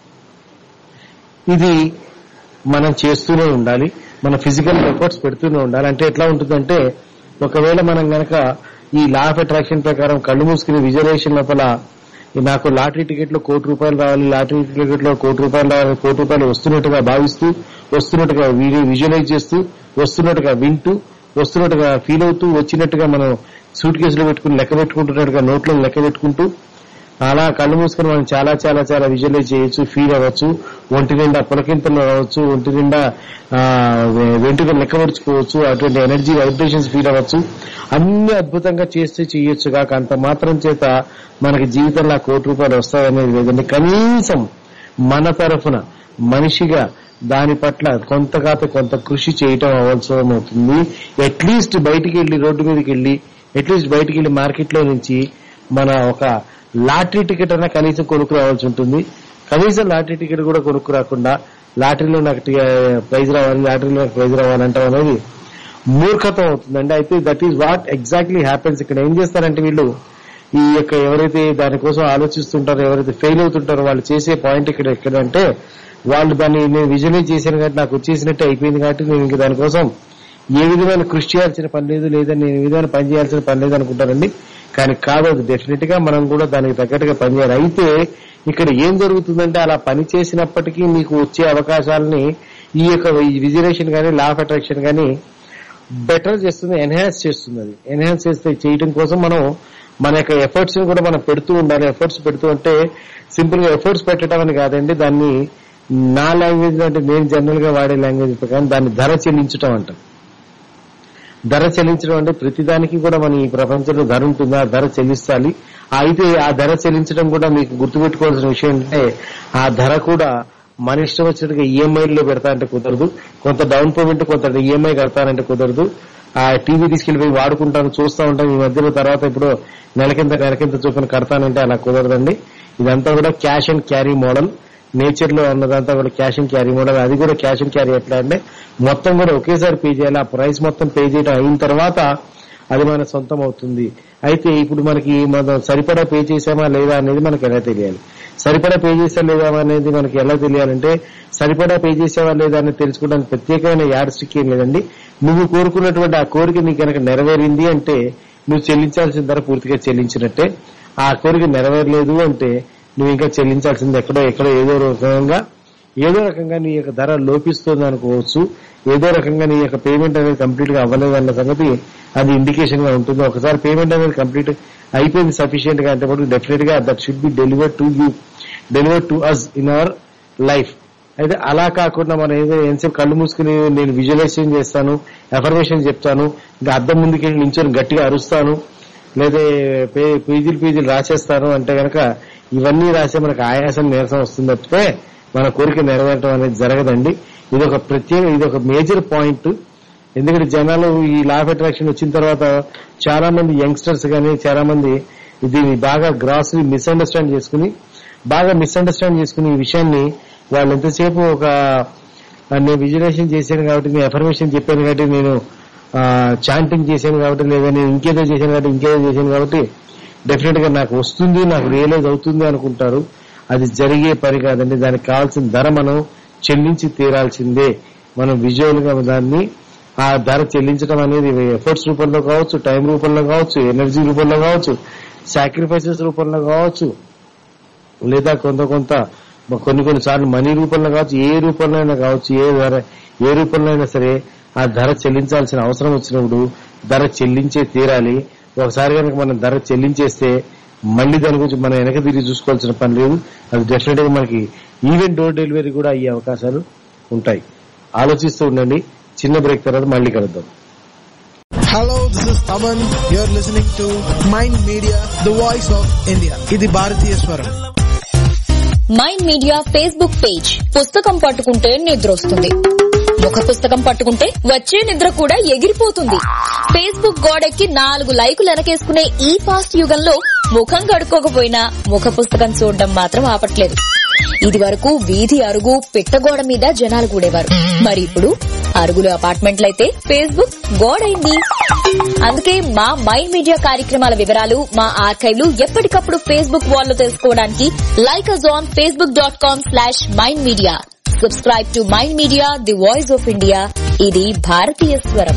ఇది మనం చేస్తూనే ఉండాలి మన ఫిజికల్ ఎఫర్ట్స్ పెడుతూనే ఉండాలి అంటే ఎట్లా ఉంటుందంటే ఒకవేళ మనం గనక ఈ లా ఆఫ్ అట్రాక్షన్ ప్రకారం కళ్ళు మూసుకుని విజువలైజేషన్ లోపల ఈ నాకు లాటరీ టికెట్ లో కోటి రూపాయలు రావాలి లాటరీ టికెట్ లో కోటి రూపాయలు రావాలి కోటి రూపాయలు వస్తున్నట్టుగా భావిస్తూ వస్తున్నట్టుగా విజువలైజ్ చేస్తూ వస్తున్నట్టుగా వింటూ వస్తున్నట్టుగా ఫీల్ అవుతూ వచ్చినట్టుగా మనం సూట్ కేసులో పెట్టుకుని లెక్క పెట్టుకుంటున్నట్టుగా నోట్లో లెక్క పెట్టుకుంటూ అలా కళ్ళు మూసుకొని మనం చాలా చాలా చాలా విజువలైజ్ చేయొచ్చు ఫీల్ అవ్వచ్చు ఒంటి నిండా పులకింతలు అవ్వచ్చు ఒంటి నిండా ఆ, వె- వెంట్రుకలు లెక్కపరుచుకోవచ్చు అటువంటి ఎనర్జీ వైబ్రేషన్స్ ఫీల్ అవ్వచ్చు అన్ని అద్భుతంగా చేస్తే చేయొచ్చు కాక అంత మాత్రం చేత మనకి జీవితంలో ఆ కోటి రూపాయలు వస్తాయనేది లేదండి కనీసం మన తరఫున మనిషిగా దాని పట్ల కొంత కాత కొంత కృషి చేయటం అవసరం అవుతుంది అట్లీస్ట్ బయటికి వెళ్లి రోడ్డు మీదకి వెళ్లి అట్లీస్ట్ బయటికి వెళ్లి మార్కెట్ లో నుంచి మన ఒక లాటరీ టికెట్ అన్నా కనీసం కొనుక్కు రావాల్సి ఉంటుంది కనీసం లాటరీ టికెట్ కూడా కొనుక్కు రాకుండా లాటరీలో నాకు టి- ప్రైజ్ రావాలి లాటరీలో నాకు ప్రైజ్ రావాలంటాం అనేది మూర్ఖతం అవుతుందండి అయితే that is what exactly happens ఇక్కడ ఏం చేస్తారంటే వీళ్ళు ఈ యొక్క ఎవరైతే దానికోసం ఆలోచిస్తుంటారో ఎవరైతే ఫెయిల్ అవుతుంటారో వాళ్ళు చేసే పాయింట్ ఇక్కడ ఎక్కడంటే వాళ్ళు దాన్ని నేను విజువలైజ్ చేశాను కాబట్టి నాకు వచ్చేసినట్టు అయిపోయింది కాబట్టి నేను ఇంక దానికోసం ఏ విధమైన కృషి చేయాల్సిన పని లేదు లేదా నేను ఏ విధమైన పని చేయాల్సిన పని లేదు అనుకుంటారండి కానీ కాదు అది డెఫినెట్ గా మనం కూడా దానికి తగ్గట్టుగా పని చేయాలి అయితే ఇక్కడ ఏం జరుగుతుందంటే అలా పని చేసినప్పటికీ మీకు వచ్చే అవకాశాలని ఈ యొక్క విజువలేషన్ కానీ లా ఆఫ్ అట్రాక్షన్ కానీ బెటర్ చేస్తుంది ఎన్హాన్స్ చేస్తుంది అది ఎన్హాన్స్ చేస్తే చేయడం కోసం మనం మన యొక్క ఎఫర్ట్స్ ని కూడా మనం పెడుతూ ఉండాలి ఎఫర్ట్స్ పెడుతూ అంటే సింపుల్ గా ఎఫర్ట్స్ పెట్టడం అని కాదండి దాన్ని నా లాంగ్వేజ్ లో అంటే నేను జనరల్ గా వాడే లాంగ్వేజ్ ప్రకారం దాన్ని ధర చెల్లించడం అంటాం ధర చెల్లించడం అంటే ప్రతిదానికి కూడా మన ఈ ప్రపంచంలో ధర ఉంటుంది ఆ ధర చెల్లిస్తాలి అయితే ఆ ధర చెల్లించడం కూడా మీకు గుర్తుపెట్టుకోవాల్సిన విషయం అంటే ఆ ధర కూడా మన ఇష్టం వచ్చినట్టుగా ఈఎంఐలో పెడతా అంటే కుదరదు కొంత డౌన్ పేమెంట్ కొంత ఈఎంఐ కడతానంటే కుదరదు ఆ టీవీ తీసుకెళ్లిపోయి వాడుకుంటాను చూస్తూ ఉంటాను ఈ మధ్యలో తర్వాత ఇప్పుడు నెలకింత నెలకింత చొప్పున కడతానంటే అలా కుదరదండి ఇదంతా కూడా cash and carry model nature లో ఉన్నదంతా కూడా క్యాష్ అండ్ క్యారీ మోడల్ అది కూడా క్యాష్ అండ్ క్యారీ ఎట్లా అంటే మొత్తం కూడా ఒకేసారి పే చేయాలి ఆ ప్రైస్ మొత్తం పే చేయడం అయిన తర్వాత అది మన సొంతం అవుతుంది అయితే ఇప్పుడు మనకి మనం సరిపడా పే చేసామా లేదా అనేది మనకి ఎలా తెలియాలి సరిపడా పే చేసా లేదా అనేది మనకి ఎలా తెలియాలంటే సరిపడా పే చేసావా లేదా అనేది తెలుసుకోవడానికి ప్రత్యేకమైన యాడ్ స్టిక్ ఏం లేదండి నువ్వు కోరుకున్నటువంటి ఆ కోరిక నీకు కనుక నెరవేరింది అంటే నువ్వు చెల్లించాల్సిన ధర పూర్తిగా చెల్లించినట్టే ఆ కోరిక నెరవేరలేదు అంటే నువ్వు ఇంకా చెల్లించాల్సింది ఎక్కడో ఎక్కడో ఏదో రకంగా ఏదో రకంగా నీ యొక్క ధర లోపిస్తుంది అనుకోవచ్చు ఏదో రకంగా నీ యొక్క పేమెంట్ అనేది కంప్లీట్ గా అవ్వలేదు అన్న సంగతి అది ఇండికేషన్ గా ఉంటుంది ఒకసారి పేమెంట్ అనేది కంప్లీట్ అయిపోయింది సఫిషియెంట్ గా అంటే డెఫినెట్ గా that should be delivered to you delivered to us in our life అయితే అలా కాకుండా మనం ఏదో ఎంతసేపు కళ్ళు మూసుకుని నేను విజువలైజేషన్ చేస్తాను ఎఫర్మేషన్ చెప్తాను ఇంకా అద్దం ముందుకెళ్ళి నించొని గట్టిగా అరుస్తాను లేదా పే- పేజీలు పేజీలు రాసేస్తాను అంటే గనక ఇవన్నీ రాసే మనకు ఆయాసం నీరసం వస్తుంది తప్పితే మన కోరిక నెరవేరడం అనేది జరగదండి ఇది ఒక ప్రత్యేక ఇది ఒక మేజర్ పాయింట్ ఎందుకంటే జనాలు ఈ లా ఆఫ్ అట్రాక్షన్ వచ్చిన తర్వాత చాలా మంది యంగ్స్టర్స్ గానీ చాలా మంది దీన్ని బాగా గ్రాసరీ మిస్అండర్స్టాండ్ చేసుకుని బాగా మిస్అండర్స్టాండ్ చేసుకుని ఈ విషయాన్ని వాళ్ళు ఎంతసేపు ఒక ఆ, నేను విజువలైజేషన్ చేశాను కాబట్టి నేను ఎఫర్మేషన్ చెప్పాను కాబట్టి నేను చాంటింగ్ చేశాను కాబట్టి లేదా నేను ఇంకేదో చేశాను కాబట్టి ఇంకేదో చేశాను కాబట్టి డెఫినెట్ గా నాకు వస్తుంది నాకు రియలైజ్ అవుతుంది అనుకుంటారు అది జరిగే పని కాదండి దానికి కావాల్సిన ధర మనం చెల్లించి తీరాల్సిందే మనం విజువల్ గా దాన్ని ఆ ధర చెల్లించడం అనేది ఎఫర్ట్స్ రూపంలో కావచ్చు టైం రూపంలో కావచ్చు ఎనర్జీ రూపంలో కావచ్చు సాక్రిఫైసెస్ రూపంలో కావచ్చు లేదా కొంత కొంత కొన్ని కొన్ని సార్లు మనీ రూపంలో కావచ్చు ఏ రూపంలో అయినా కావచ్చు ఏ ధర ఏ రూపంలో అయినా సరే ఆ ధర చెల్లించాల్సిన అవసరం వచ్చినప్పుడు ధర చెల్లించే తీరాలి ఒకసారి కనుక మనం ధర చెల్లించేస్తే మళ్ళీ దాని గురించి మనం వెనక తిరిగి చూసుకోవాల్సిన పని లేదు అది డెఫినెట్ గా మనకి ఈవెన్ డోర్ డెలివరీ కూడా అయ్యే అవకాశాలు ఉంటాయి ఆలోచిస్తూ ఉండండి చిన్న బ్రేక్ తర్వాత మళ్ళీ కలుద్దాం Hello, this is Aman. You're listening to Mind Media, the voice of India. ఇది భారతీయ స్వరం మైండ్ మీడియా ఫేస్బుక్ పేజ్ పుస్తకం పట్టుకుంటే నిద్ర వస్తుంది ముఖ పుస్తకం పట్టుకుంటే వచ్చే నిద్ర కూడా ఎగిరిపోతుంది ఫేస్బుక్ గోడెక్కి నాలుగు లైకులు వెనకేసుకునే ఈ ఫాస్ట్ యుగంలో ముఖం కడుక్కోకపోయినా ముఖ పుస్తకం చూడడం మాత్రం ఆపట్లేదు ఇది వరకు వీధి అరుగు పిట్టగోడ మీద జనాలు కూడేవారు మరి ఇప్పుడు అరుగులు అపార్ట్మెంట్లయితే ఫేస్బుక్ గోడైంది అందుకే మా మైండ్ మీడియా కార్యక్రమాల వివరాలు మా ఆర్కైవ్లు ఎప్పటికప్పుడు ఫేస్బుక్ వాల్లో తెలుసుకోవడానికి like us on Facebook dot com slash mind media subscribe to mind media the voice of India ఇది భారతీయ స్వరం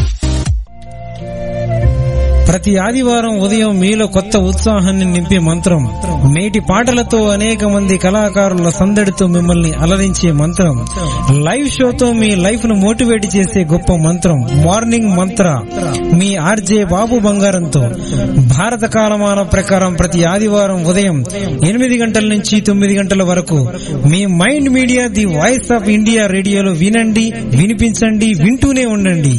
ప్రతి ఆదివారం ఉదయం మీలో కొత్త ఉత్సాహాన్ని నింపే మంత్రం నేటి పాటలతో అనేక మంది కళాకారుల సందడితో మిమ్మల్ని అలరించే మంత్రం లైవ్ షోతో మీ లైఫ్ ను మోటివేట్ చేసే గొప్ప మంత్రం మార్నింగ్ మంత్ర మీ ఆర్జే బాబు బంగారంతో భారత కాలమాన ప్రకారం ప్రతి ఆదివారం ఉదయం ఎనిమిది గంటల నుంచి తొమ్మిది గంటల వరకు మీ mind media the voice of India రేడియోలో వినండి వినిపించండి వింటూనే ఉండండి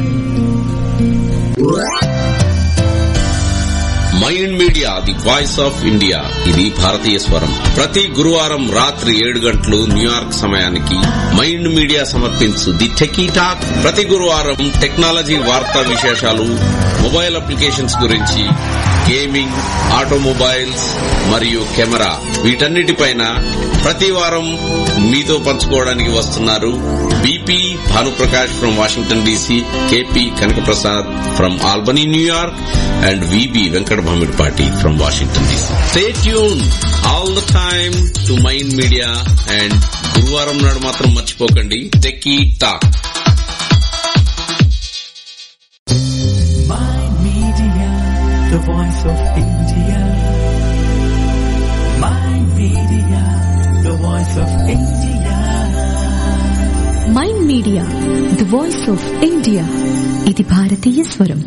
mind media the voice of India ఇది భారతీయ స్వరం ప్రతి గురువారం రాత్రి ఏడు గంటలు న్యూయార్క్ సమయానికి మైండ్ మీడియా సమర్పించు ది టెకీ టాక్ ప్రతి గురువారం టెక్నాలజీ వార్తా విశేషాలు మొబైల్ అప్లికేషన్స్ గురించి గేమింగ్ ఆటోమొబైల్స్ మరియు కెమెరా వీటన్నిటిపైన ప్రతి వారం మీతో పంచుకోవడానికి వస్తున్నారు BP Bhanuprakash from Washington DC KP Kanakaprasad from Albany New York and VB Venkata Bhamidipati from Washington DC stay tune all the time to mind media and గురువారం నాడు మాత్రం మర్చిపోకండి techie talk Mind Media, the voice of India. Mind Media, the voice of India. Mind media the voice of India ఇది భారతీయ స్వరం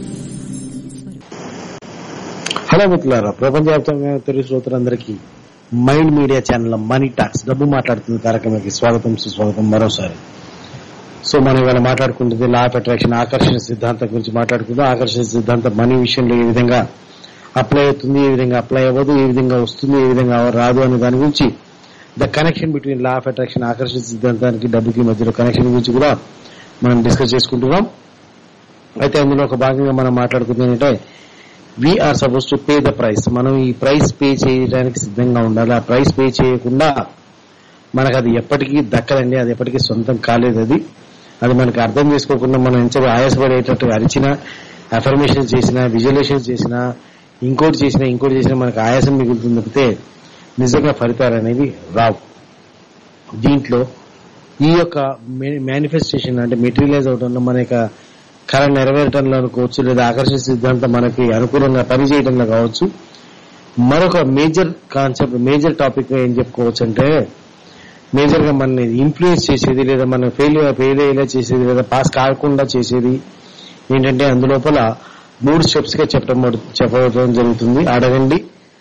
హలో మిత్రులారా ప్రపంచవ్యాప్తంగా తెలుగు శ్రోతలందరికీ mind media channel money talks డబ్బు మాట్లాడుతున్న కార్యక్రమానికి స్వాగతం సుస్వాగతం మరోసారి సో మనం ఇవాళ మాట్లాడుకుంటుంది లా ఆఫ్ అట్రాక్షన్ ఆకర్షణ సిద్ధాంతం గురించి మాట్లాడుకుందాం ఆకర్షణ సిద్ధాంతం మనీ విషయంలో ఏ విధంగా అప్లై అవుతుంది ఏ విధంగా అప్లై అవ్వదు ఏ విధంగా వస్తుంది ఏ విధంగా రాదు అనే దాని గురించి the connection between law of attraction ఆకర్షణ సిద్ధాంతానికి డబ్బుకి మధ్యలో కనెక్షన్ గురించి కూడా మనం డిస్కస్ చేసుకుంటున్నాం అయితే అందులో ఒక భాగంగా మనం మాట్లాడుకుంది ఏంటంటే we are suppose to pay the price మనం ఈ ప్రైస్ పే చేయడానికి సిద్ధంగా ఉండాలి ఆ ప్రైస్ పే చేయకుండా మనకు అది ఎప్పటికీ దక్కదండి అది ఎప్పటికీ సొంతం కాలేదు అది అది మనకి అర్థం చేసుకోకుండా మనం ఎంత ఆయాసపడేటట్టుగా అరిచినా అఫర్మేషన్ చేసినా విజువలైజేషన్ చేసినా ఇంకోటి చేసినా ఇంకోటి చేసినా మనకు ఆయాసం మిగులుతుంది తప్పితే నిజంగా ఫలితాలు అనేవి రావు దీంట్లో ఈ యొక్క మేనిఫెస్టేషన్ అంటే మెటీరియలైజ్ అవడంలో మన యొక్క కళ నెరవేరటంలో అనుకోవచ్చు లేదా ఆకర్షణ సిద్ధాంతం మనకి అనుకూలంగా పనిచేయడంలో కావచ్చు మరొక మేజర్ కాన్సెప్ట్ మేజర్ టాపిక్ ఏం చెప్పుకోవచ్చు అంటే మేజర్ గా మనని ఇన్ఫ్లుయెన్స్ చేసేది లేదా మన ఫెయిల్ ఫెయిల్ అయ్యేలా చేసేది లేదా పాస్ కాకుండా చేసేది ఏంటంటే అందులోపల మూడు స్టెప్స్ గా చెప్పడం చెప్పడం జరుగుతుంది అడగండి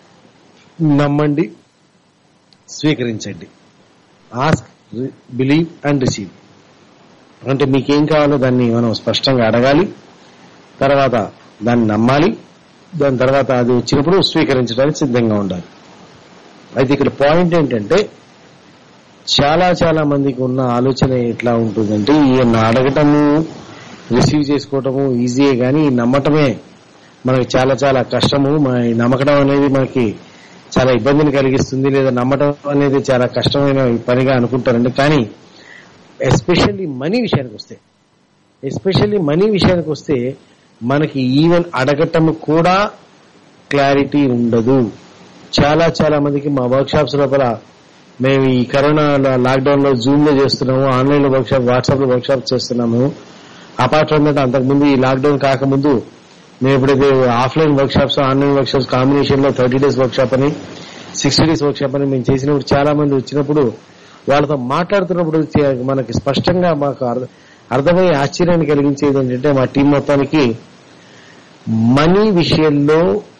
నమ్మండి స్వీకరించండి ఆస్క్ బిలీవ్ అండ్ రిసీవ్ అంటే మీకేం కావాలో దాన్ని మనం స్పష్టంగా అడగాలి తర్వాత దాన్ని నమ్మాలి దాని తర్వాత అది వచ్చినప్పుడు స్వీకరించడానికి సిద్ధంగా ఉండాలి అయితే ఇక్కడ పాయింట్ ఏంటంటే చాలా చాలా మందికి ఉన్న ఆలోచన ఎట్లా ఉంటుందంటే ఈయన అడగటము రిసీవ్ చేసుకోవటము ఈజీయే కానీ ఈ నమ్మటమే మనకి చాలా చాలా కష్టము మన ఈ నమ్మకం అనేది మనకి చాలా ఇబ్బందిని కలిగిస్తుంది లేదా నమ్మటం అనేది చాలా కష్టమైన పనిగా అనుకుంటారండి కానీ ఎస్పెషల్లీ మనీ విషయానికి వస్తే ఎస్పెషల్లీ మనీ విషయానికి వస్తే మనకి ఈవెన్ అడగటం కూడా క్లారిటీ ఉండదు చాలా చాలా మందికి మా వర్క్ షాప్స్ లోపల మేము ఈ కరోనా లాక్డౌన్ లో జూమ్ లో చేస్తున్నాము ఆన్లైన్ లో వర్క్ షాప్ వాట్సాప్ లో వర్క్ షాప్ చేస్తున్నాము అపార్ట్ ఫ్రమ్ దట్ అంతకుముందు ఈ లాక్డౌన్ కాకముందు మేము ఎప్పుడైతే offline workshops online workshops combination లో థర్టీ డేస్ వర్క్ షాప్ అని సిక్స్టీ డేస్ వర్క్ షాప్ అని మేము చేసినప్పుడు చాలా మంది వచ్చినప్పుడు వాళ్ళతో మాట్లాడుతున్నప్పుడు చే- మనకి స్పష్టంగా మాకు అర్థ- అర్థమయ్యే ఆశ్చర్యాన్ని కలిగించేది ఏంటంటే మా టీం మొత్తానికి మనీ విషయంలో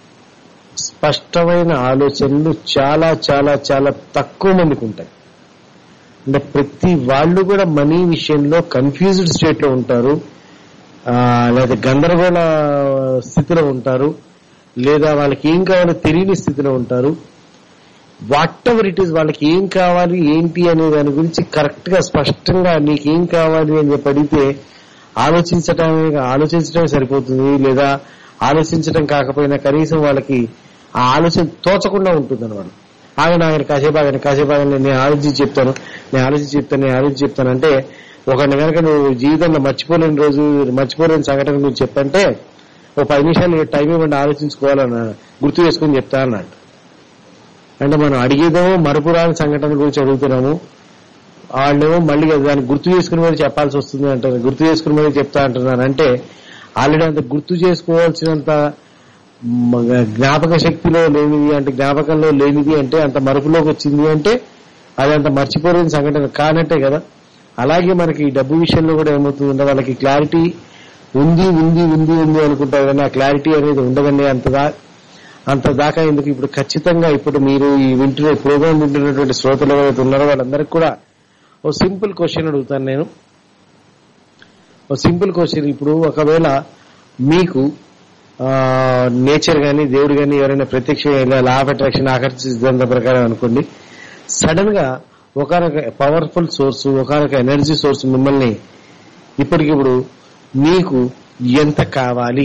స్పష్టమైన ఆలోచనలు చాలా చాలా చాలా తక్కువ మందికి ఉంటాయి అంటే ప్రతి వాళ్ళు కూడా మనీ విషయంలో కన్ఫ్యూజ్డ్ స్టేట్ లో ఉంటారు ఆ, లేదా గందరగోళ స్థితిలో ఉంటారు లేదా వాళ్ళకి ఏం కావాలో తెలియని స్థితిలో ఉంటారు వాట్ ఎవర్ ఇట్ ఈస్ వాళ్ళకి ఏం కావాలి ఏంటి అనే దాని గురించి కరెక్ట్ గా స్పష్టంగా నీకు ఏం కావాలి అని చెప్పి అడిగితే ఆలోచించటమే ఆలోచించడమే సరిపోతుంది లేదా ఆలోచించడం కాకపోయినా కనీసం వాళ్ళకి ఆ ఆలోచన తోచకుండా ఉంటుంది అనమాట ఆయన ఆయన కాసేపు ఆగండి కాసేపు ఆగండి నేను ఆలోచించి చెప్తాను నేను ఆలోచించి చెప్తాను నేను ఆలోచించి చెప్తాను అంటే ఒకరిని కనుక నువ్వు జీవితంలో మర్చిపోలేని రోజు మర్చిపోలేని సంఘటన గురించి చెప్పంటే ఓ పది నిమిషాలు టైం ఇవ్వండి ఆలోచించుకోవాలన్నా గుర్తు చేసుకుని చెప్తా అన్నాడు అంటే మనం అడిగేదేమో మరపురాని సంఘటన గురించి అడుగుతున్నాము వాళ్ళేమో మళ్ళీ దాన్ని గుర్తు చేసుకుని మరి చెప్పాల్సి వస్తుంది అంటారు గుర్తు చేసుకుని మరి చెప్తా అంటున్నారు అంటే ఆల్రెడీ అంత గుర్తు చేసుకోవాల్సినంత మ- జ్ఞాపక శక్తిలో లేనిది అంటే జ్ఞాపకంలో లేనిది అంటే అంత మరుపులోకి వచ్చింది అంటే అది అంత మర్చిపోలేని సంఘటన కానట్టే కదా అలాగే మనకి ఈ డబ్బు విషయంలో కూడా ఏమవుతుందంటే వాళ్ళకి క్లారిటీ ఉంది ఉంది ఉంది ఉంది అనుకుంటారు కానీ ఆ క్లారిటీ అనేది ఉండదండి అంత దా అంత దాకా ఎందుకు ఇప్పుడు ఖచ్చితంగా ఇప్పుడు మీరు ఈ వింటున్న ప్రోగ్రామ్ వింటున్నటువంటి శ్రోతలు ఎవరైతే ఉన్నారో వాళ్ళందరికీ కూడా ఓ సింపుల్ క్వశ్చన్ అడుగుతాను నేను ఓ సింపుల్ క్వశ్చన్ ఇప్పుడు ఒకవేళ మీకు నేచర్ గాని దేవుడు గాని ఎవరైనా ప్రత్యక్షంగా లా ఆఫ్ అట్రాక్షన్ ఆకర్షించడం ప్రకారం అనుకోండి సడన్ గా ఒకనొక పవర్ఫుల్ సోర్స్ ఒకనొక ఎనర్జీ సోర్స్ మిమ్మల్ని ఇప్పటికిప్పుడు మీకు ఎంత కావాలి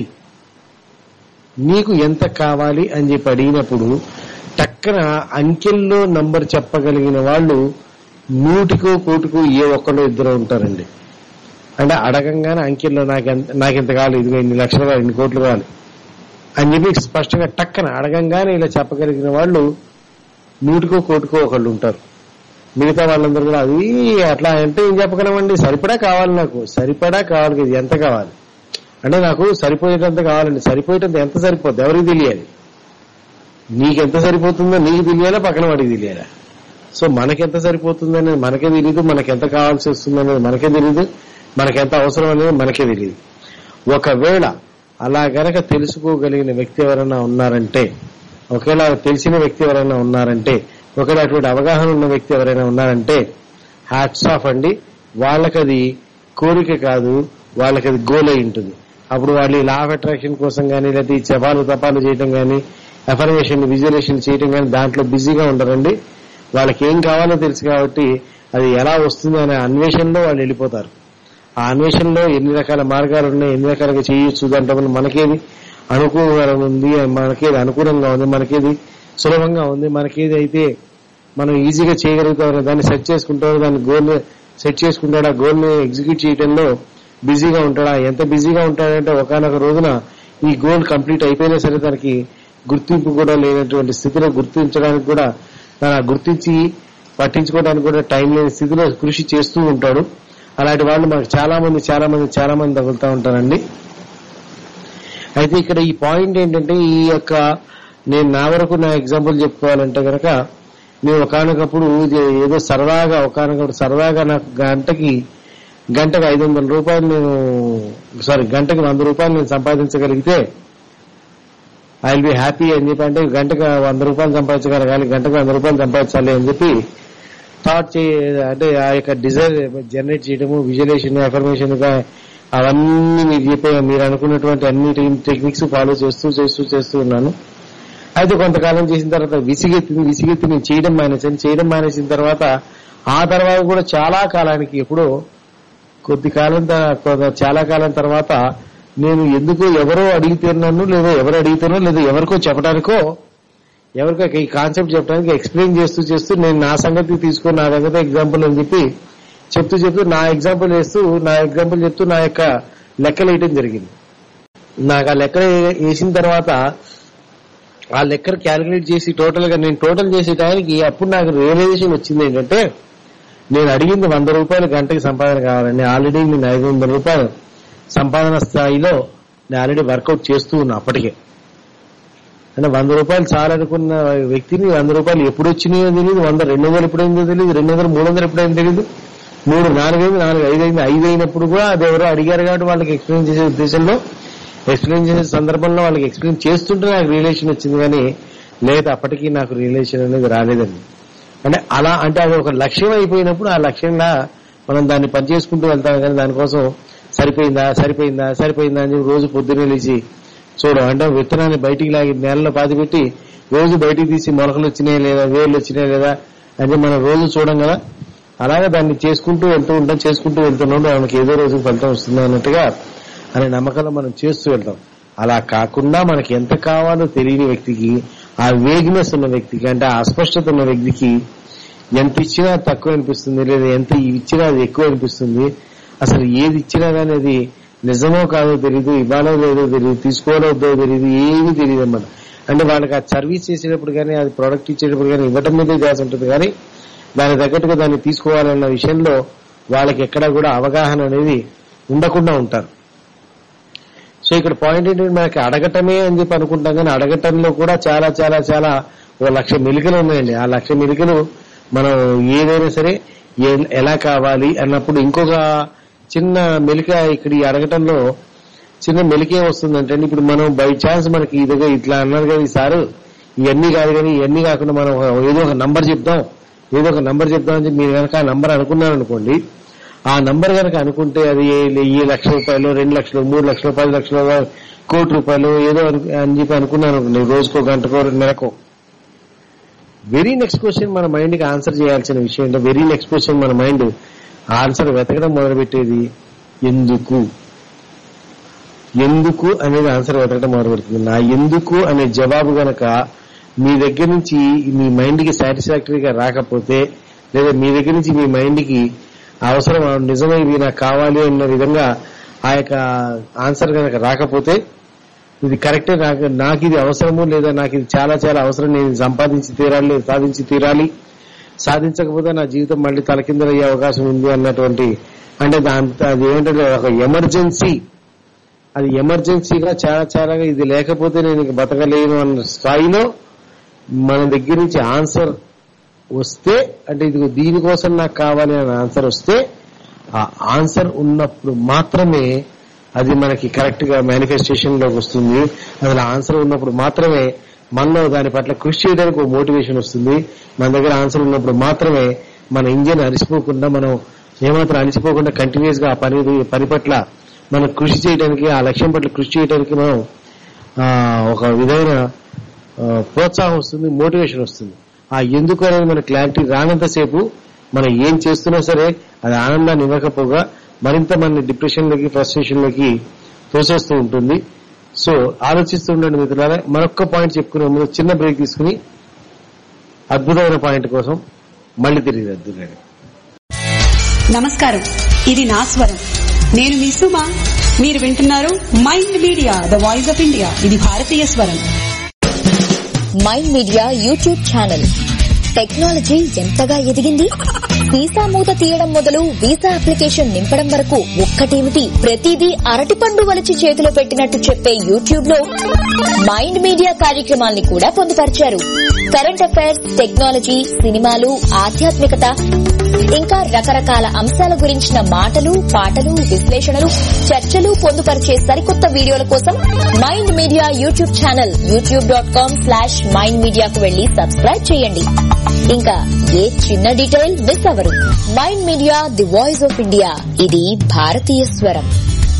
నీకు ఎంత కావాలి అని చెప్పి అడిగినప్పుడు టక్కన అంకెల్లో నంబర్ చెప్పగలిగిన వాళ్ళు నూటికో కోటికో ఏ ఒక్కళ్ళు ఇద్దరు ఉంటారండి అంటే అడగంగానే అంకెల్లో నాకెంత నాకెంత కావాలి ఇదిగో ఇన్ని లక్షలు కావాలి ఇన్ని కోట్లు కావాలి అని చెప్పి స్పష్టంగా టక్కన అడగంగానే ఇలా చెప్పగలిగిన వాళ్ళు నూటికో కోటికో ఒకళ్ళు ఉంటారు మిగతా వాళ్ళందరూ కూడా అది అట్లా అంటే ఏం చెప్పగలమండి సరిపడా కావాలి నాకు సరిపడా కావాలి ఇది ఎంత కావాలి అంటే నాకు సరిపోయేటంత కావాలండి సరిపోయేటంత ఎంత సరిపోద్ది ఎవరికి తెలియాలి నీకెంత సరిపోతుందో నీకు తెలియాలా పక్కన వాడికి తెలియాలా సో మనకెంత సరిపోతుంది అనేది మనకే తెలియదు మనకెంత కావాల్సి వస్తుంది అనేది మనకే తెలియదు మనకెంత అవసరం అనేది మనకే తెలియదు ఒకవేళ అలా గనక తెలుసుకోగలిగిన వ్యక్తి ఎవరైనా ఉన్నారంటే ఒకవేళ తెలిసిన వ్యక్తి ఎవరైనా ఉన్నారంటే ఒకవేళ అటువంటి అవగాహన ఉన్న వ్యక్తి ఎవరైనా ఉన్నారంటే హ్యాట్స్ ఆఫ్ అండి వాళ్ళకది కోరిక కాదు వాళ్ళకది గోల్ అయి ఉంటుంది అప్పుడు వాళ్ళు లా ఆఫ్ అట్రాక్షన్ కోసం కానీ లేకపోతే ఈ జపాలు తపాలు చేయడం కానీ అఫర్మేషన్ విజువలేషన్ చేయడం కానీ దాంట్లో బిజీగా ఉండరండి వాళ్ళకి ఏం కావాలో తెలుసు కాబట్టి అది ఎలా వస్తుంది అనే అన్వేషణలో వాళ్ళు వెళ్ళిపోతారు ఆ అన్వేషణలో ఎన్ని రకాల మార్గాలు ఉన్నాయి ఎన్ని రకాలుగా చేయొచ్చు దాంట్లో మనం మనకేది అనుకూలంగా ఉంది మనకేది అనుకూలంగా ఉంది మనకేది సులభంగా ఉంది మనకేది అయితే మనం ఈజీగా చేయగలుగుతాం దాన్ని సెట్ చేసుకుంటాడు దాని గోల్ సెట్ చేసుకుంటాడు ఆ గోల్ ని ఎగ్జిక్యూట్ చేయడంలో బిజీగా ఉంటాడా ఎంత బిజీగా ఉంటాడంటే ఒకనొక రోజున ఈ గోల్ కంప్లీట్ అయిపోయినా సరే తనకి గుర్తింపు కూడా లేనటువంటి స్థితిలో గుర్తించడానికి కూడా తన గుర్తించి పట్టించుకోవడానికి కూడా టైం లేని స్థితిలో కృషి చేస్తూ ఉంటాడు అలాంటి వాళ్ళు మనకు చాలా మంది చాలా మంది చాలా మంది తగులుతూ ఉంటారండి అయితే ఇక్కడ ఈ పాయింట్ ఏంటంటే ఈ యొక్క నేను నా వరకు నా ఎగ్జాంపుల్ చెప్పుకోవాలంటే కనుక నేను ఒకనొకప్పుడు ఇది ఏదో సరదాగా ఒకనొకప్పుడు సరదాగా నాకు గంటకి గంటకు ఐదు వందల రూపాయలు నేను సారీ గంటకి వంద రూపాయలు నేను సంపాదించగలిగితే ఐ విల్ బి హ్యాపీ అని చెప్పి అంటే గంటకు వంద రూపాయలు సంపాదించగలగాలి గంటకు వంద రూపాయలు సంపాదించాలి అని చెప్పి థాట్ చే అంటే ఆ యొక్క డిజైర్ జనరేట్ చేయడము విజువలేషన్ అఫర్మేషన్ గా అవన్నీ మీరు చెప్పే మీరు అనుకున్నటువంటి అన్ని టెక్నిక్స్ ఫాలో చేస్తూ చేస్తూ చేస్తూ ఉన్నాను అయితే కొంతకాలం చేసిన తర్వాత విసిగెత్తింది విసిగెత్తి నేను చేయడం మానేసాను చేయడం మానేసిన తర్వాత ఆ తర్వాత కూడా చాలా కాలానికి ఎప్పుడో కొద్ది కాలం త- కొ- చాలా కాలం తర్వాత నేను ఎందుకు ఎవరో అడిగితే నన్ను లేదా ఎవరు అడిగితేనో లేదా ఎవరికో చెప్పడానికో ఎవరికో ఈ కాన్సెప్ట్ చెప్పడానికి ఎక్స్ప్లెయిన్ చేస్తూ చేస్తూ నేను నా సంగతి తీసుకొని నా సంగతి ఎగ్జాంపుల్ అని చెప్పి చెప్తూ చెప్తూ నా ఎగ్జాంపుల్ వేస్తూ నా ఎగ్జాంపుల్ చెప్తూ నా యొక్క లెక్కలు వేయటం జరిగింది నాకు ఆ లెక్కలు వేసిన తర్వాత ఆ లెక్కలు క్యాలిక్యులేట్ చేసి టోటల్ గా నేను టోటల్ చేసే టైంకి అప్పుడు నాకు రియలైజేషన్ వచ్చింది ఏంటంటే నేను అడిగింది వంద రూపాయలు గంటకి సంపాదన కావాలండి ఆల్రెడీ నేను ఐదు వందల రూపాయలు సంపాదన స్థాయిలో నేను ఆల్రెడీ వర్కౌట్ చేస్తూ ఉన్నా అప్పటికే అంటే వంద రూపాయలు చాలనుకున్న వ్యక్తిని వంద రూపాయలు ఎప్పుడు వచ్చినాయో తెలియదు వంద రెండు వందలు ఎప్పుడైందో తెలియదు రెండు వందలు మూడు వందలు ఎప్పుడైందో తెలియదు మూడు నాలుగైంది నాలుగు ఐదు అయింది ఐదు అయినప్పుడు కూడా అది ఎవరో అడిగారు కాబట్టి వాళ్ళకి ఎక్స్ప్లెయిన్ చేసే ఉద్దేశంలో ఎక్స్ప్లెయిన్ చేసే సందర్భంలో వాళ్ళకి ఎక్స్ప్లెయిన్ చేస్తుంటే నాకు రిలేషన్ వచ్చింది కానీ లేదా అప్పటికీ నాకు రిలేషన్ అనేది రాలేదండి అంటే అలా అంటే అది ఒక లక్ష్యం అయిపోయినప్పుడు ఆ లక్ష్యంగా మనం దాన్ని పని చేసుకుంటూ వెళ్తాం కానీ దానికోసం సరిపోయిందా సరిపోయిందా సరిపోయిందా అని చెప్పి రోజు పొద్దున్నే లేచి చూడం అంటే విత్తనాన్ని బయటికి లాగి నేలలో పాతిపెట్టి రోజు బయటికి తీసి మొలకలు వచ్చినాయి లేదా వేర్లు వచ్చినాయి లేదా అంటే మనం రోజు చూడం కదా అలాగే దాన్ని చేసుకుంటూ వెళ్తూ ఉంటాం చేసుకుంటూ వెళ్తున్నాడు మనకి ఏదో రోజు ఫలితం వస్తుంది అన్నట్టుగా అనే నమ్మకంలో మనం చేస్తూ వెళ్తాం అలా కాకుండా మనకి ఎంత కావాలో తెలియని వ్యక్తికి ఆ వేగ్నెస్ ఉన్న వ్యక్తికి అంటే ఆ అస్పష్టత ఉన్న వ్యక్తికి ఎంత ఇచ్చినా తక్కువ అనిపిస్తుంది లేదా ఎంత ఇచ్చినా అది ఎక్కువ అనిపిస్తుంది అసలు ఏది ఇచ్చినా కానీ అది నిజమో కాదో తెలియదు ఇవ్వాలో లేదో తెలియదు తీసుకోవాలో వద్దో తెలియదు ఏమీ తెలియదు అన్నమాట అంటే వాళ్ళకి ఆ సర్వీస్ చేసేటప్పుడు కానీ అది ప్రోడక్ట్ ఇచ్చేటప్పుడు కానీ ఇవ్వటం మీదే ధ్యాస ఉంటుంది కానీ దాని తగ్గట్టుగా దాన్ని తీసుకోవాలన్న విషయంలో వాళ్ళకి ఎక్కడా కూడా అవగాహన అనేది ఉండకుండా ఉంటారు సో ఇక్కడ పాయింట్ ఏంటంటే మనకి అడగటమే అని చెప్పి అనుకుంటాం కానీ అడగటంలో కూడా చాలా చాలా చాలా ఓ లక్ష మెలికలు ఉన్నాయండి ఆ లక్ష మెలికలు మనం ఏదైనా సరే ఏ- ఎలా కావాలి అన్నప్పుడు ఇంకొక చిన్న మెలిక ఇక్కడ ఈ అడగటంలో చిన్న మెలికే వస్తుందంటే ఇప్పుడు మనం బై ఛాన్స్ మనకి ఇదిగో ఇట్లా అన్నారు కదా ఈ సారు ఇవన్నీ కాదు కానీ ఇవన్నీ కాకుండా మనం ఒక- ఏదో ఒక నంబర్ చెప్దాం ఏదో ఒక నంబర్ చెప్దాం అని చెప్పి మీరు కనుక ఆ నంబర్ అనుకున్నారనుకోండి ఆ నంబర్ కనుక అనుకుంటే అది ఏ- ఈ లక్ష రూపాయలు రెండు లక్షలు మూడు లక్షలు పది లక్షలు కోటి రూపాయలు ఏదో అను- అని చెప్పి అనుకున్నాను అనుకోండి రోజుకో గంటకో రెండు నెలకో వెరీ నెక్స్ట్ క్వశ్చన్ మన మైండ్ కి ఆన్సర్ చేయాల్సిన విషయం ఏంటో వెరీ నెక్స్ట్ క్వశ్చన్ మన మైండ్ ఆన్సర్ వెతకడం మొదలుపెట్టేది ఎందుకు ఎందుకు అనేది ఆన్సర్ వెతకడం మొదలు పెడుతుంది నా ఎందుకు అనే జవాబు గనక మీ దగ్గర నుంచి మీ మైండ్ కి సాటిస్ఫాక్టరీగా రాకపోతే లేదా మీ దగ్గర నుంచి మీ మైండ్ కి అవసరం నిజమే ఇవి నాకు కావాలి అన్న విధంగా ఆ యొక్క ఆన్సర్ గనక రాకపోతే ఇది కరెక్టే నాకు నాకు ఇది అవసరము లేదా నాకు ఇది చాలా చాలా అవసరం నేను ఇది సంపాదించి తీరాలి లేదా సాధించి తీరాలి సాధించకపోతే నా జీవితం మళ్ళీ తలకిందలయ్యే అవకాశం ఉంది అన్నటువంటి అంటే దాని అది ఏంటంటే ఒక ఎమర్జెన్సీ అది ఎమర్జెన్సీగా చాలా చాలా ఇది లేకపోతే నేను ఇంక బతకలేను అన్న స్థాయిలో మన దగ్గర నుంచి ఆన్సర్ వస్తే అంటే ఇది దీనికోసం నాకు కావాలి అనే ఆన్సర్ వస్తే ఆ ఆన్సర్ ఉన్నప్పుడు మాత్రమే అది మనకి కరెక్ట్ గా మేనిఫెస్టేషన్ లోకి వస్తుంది అసలు ఆన్సర్ ఉన్నప్పుడు మాత్రమే మనలో దాని పట్ల కృషి చేయడానికి ఒక మోటివేషన్ వస్తుంది మన దగ్గర ఆన్సర్ ఉన్నప్పుడు మాత్రమే మన ఇంజిన్ అరిసిపోకుండా మనం ఏమాత్రం అలసిపోకుండా కంటిన్యూస్ గా ఆ పని పని పట్ల మనం కృషి చేయడానికి ఆ లక్ష్యం పట్ల కృషి చేయడానికి మనం ఆ, ఒక విధమైన ఆ, ప్రోత్సాహం వస్తుంది మోటివేషన్ వస్తుంది ఆ ఎందుకు అనేది మన క్లారిటీ రానంతసేపు మనం ఏం చేస్తున్నా సరే అది ఆనందాన్ని ఇవ్వకపోగా మరింత మన డిప్రెషన్ లోకి ఫ్రస్ట్రేషన్ లోకి తోసేస్తూ ఉంటుంది సో ఆలోచిస్తూ ఉండండి మిత్రులారా మరొక్క పాయింట్ చెప్పుకునే ముందు చిన్న బ్రేక్ తీసుకుని అద్భుతమైన పాయింట్ కోసం మళ్ళీ తిరిగి వద్దులేండి నమస్కారం ఇది నా స్వరం నేను మీ సుమ మీరు వింటున్నారు mind media the voice of India ఇది భారతీయ స్వరం mind media YouTube channel technology ఎంతగా ఎదిగింది వీసా మూత తీయడం మొదలు వీసా అప్లికేషన్ నింపడం వరకు ఒక్కటేమిటి ప్రతిదీ అరటిపండు వలిచి చేతిలో పెట్టినట్టు చెప్పే యూట్యూబ్ లో మైండ్ మీడియా కార్యక్రమాల్ని కూడా పొందుపరిచారు కరెంట్ అఫైర్స్ టెక్నాలజీ సినిమాలు ఆధ్యాత్మికత ఇంకా రకరకాల అంశాల గురించిన మాటలు పాటలు విశ్లేషణలు చర్చలు పొందుపరిచే సరికొత్త వీడియోల కోసం mind media YouTube channel YouTube dot com slash mind మీడియాకు వెళ్లి సబ్స్క్రైబ్ చేయండి ఇంకా ఏ చిన్న డీటెయిల్ మిస్ అవ్వరు mind media the voice of India ఇది భారతీయ స్వరం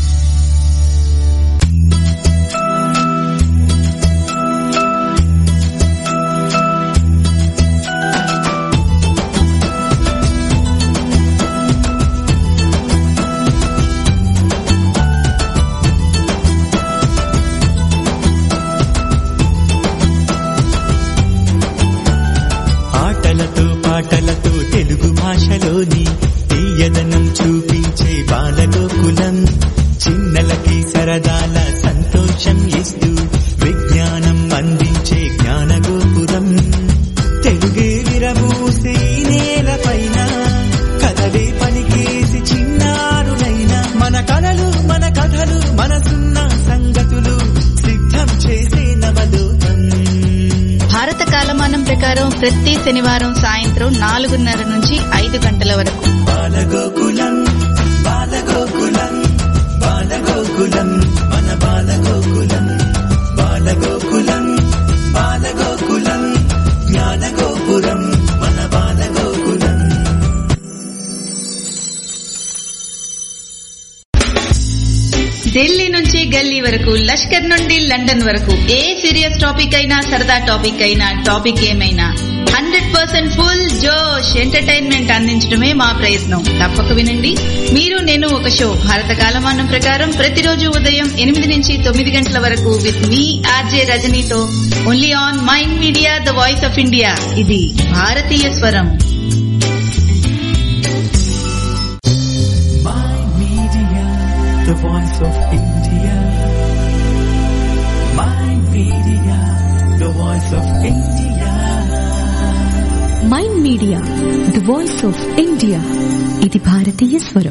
ఆటలతో పాటలతో తెలుగు భాషలోని తీయదనం చూపించే బాలగోకులం చిన్నలకి సరదాల సంతోషం ఇస్తూ విజ్ఞానం అందించే జ్ఞానగోపురం తెలుగే విరబూసి నేలపైన కథలే పలికేసి చిన్నారులైన మన కలలు మన కథలు మనసున్న సంగతులు సిద్ధం చేసే నవలోకం భారత కాలమానం ప్రకారం ప్రతి శనివారం సాయంత్రం నాలుగున్నర నుంచి ఐదు గంటల వరకు బాలగోకులం బాలగోకులం బాలగోకులం మన బాలగోకులం బాలగోకులం బాలగోకులం జ్ఞానగోపురం మన బాలగోకులం ఢిల్లీ నుంచి గల్లీ వరకు లష్కర్ నుండి లండన్ వరకు ఏ సీరియస్ టాపిక్ అయినా సరదా టాపిక్ అయినా టాపిక్ ఏమైనా హండ్రెడ్ పర్సెంట్ ఫుల్ జోష్ ఎంటర్టైన్మెంట్ అందించడమే మా ప్రయత్నం తప్పక వినండి మీరు నేను ఒక షో భారత కాలమానం ప్రకారం ప్రతిరోజు ఉదయం ఎనిమిది నుంచి తొమ్మిది గంటల వరకు విత్ మీ ఆర్జే రజనీతో only on mind media the voice of India ఇది భారతీయ స్వరం వాయిస్ ఆఫ్ ఇండియా ఇది భారతీయ స్వరం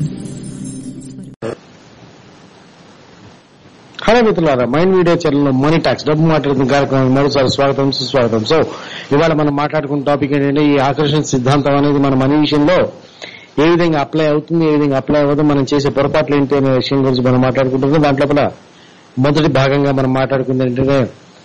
హలో మిత్రులారా mind video channel money talks డబ్బు మాట్లాడుతున్న కార్యక్రమం మరోసారి స్వాగతం సుస్వాగతం సో ఇవాళ మనం మాట్లాడుకున్న టాపిక్ ఏంటంటే ఈ ఆకర్షణ సిద్ధాంతం అనేది మన మనీ విషయంలో ఏ విధంగా అప్లై అవుతుంది ఏ విధంగా అప్లై అవ్వదు మనం చేసే పొరపాట్లు ఏంటి అనే విషయం గురించి మనం మాట్లాడుకుంటున్నాం దాంట్లో కూడా మొదటి భాగంగా మనం మాట్లాడుకున్నది ఏంటంటే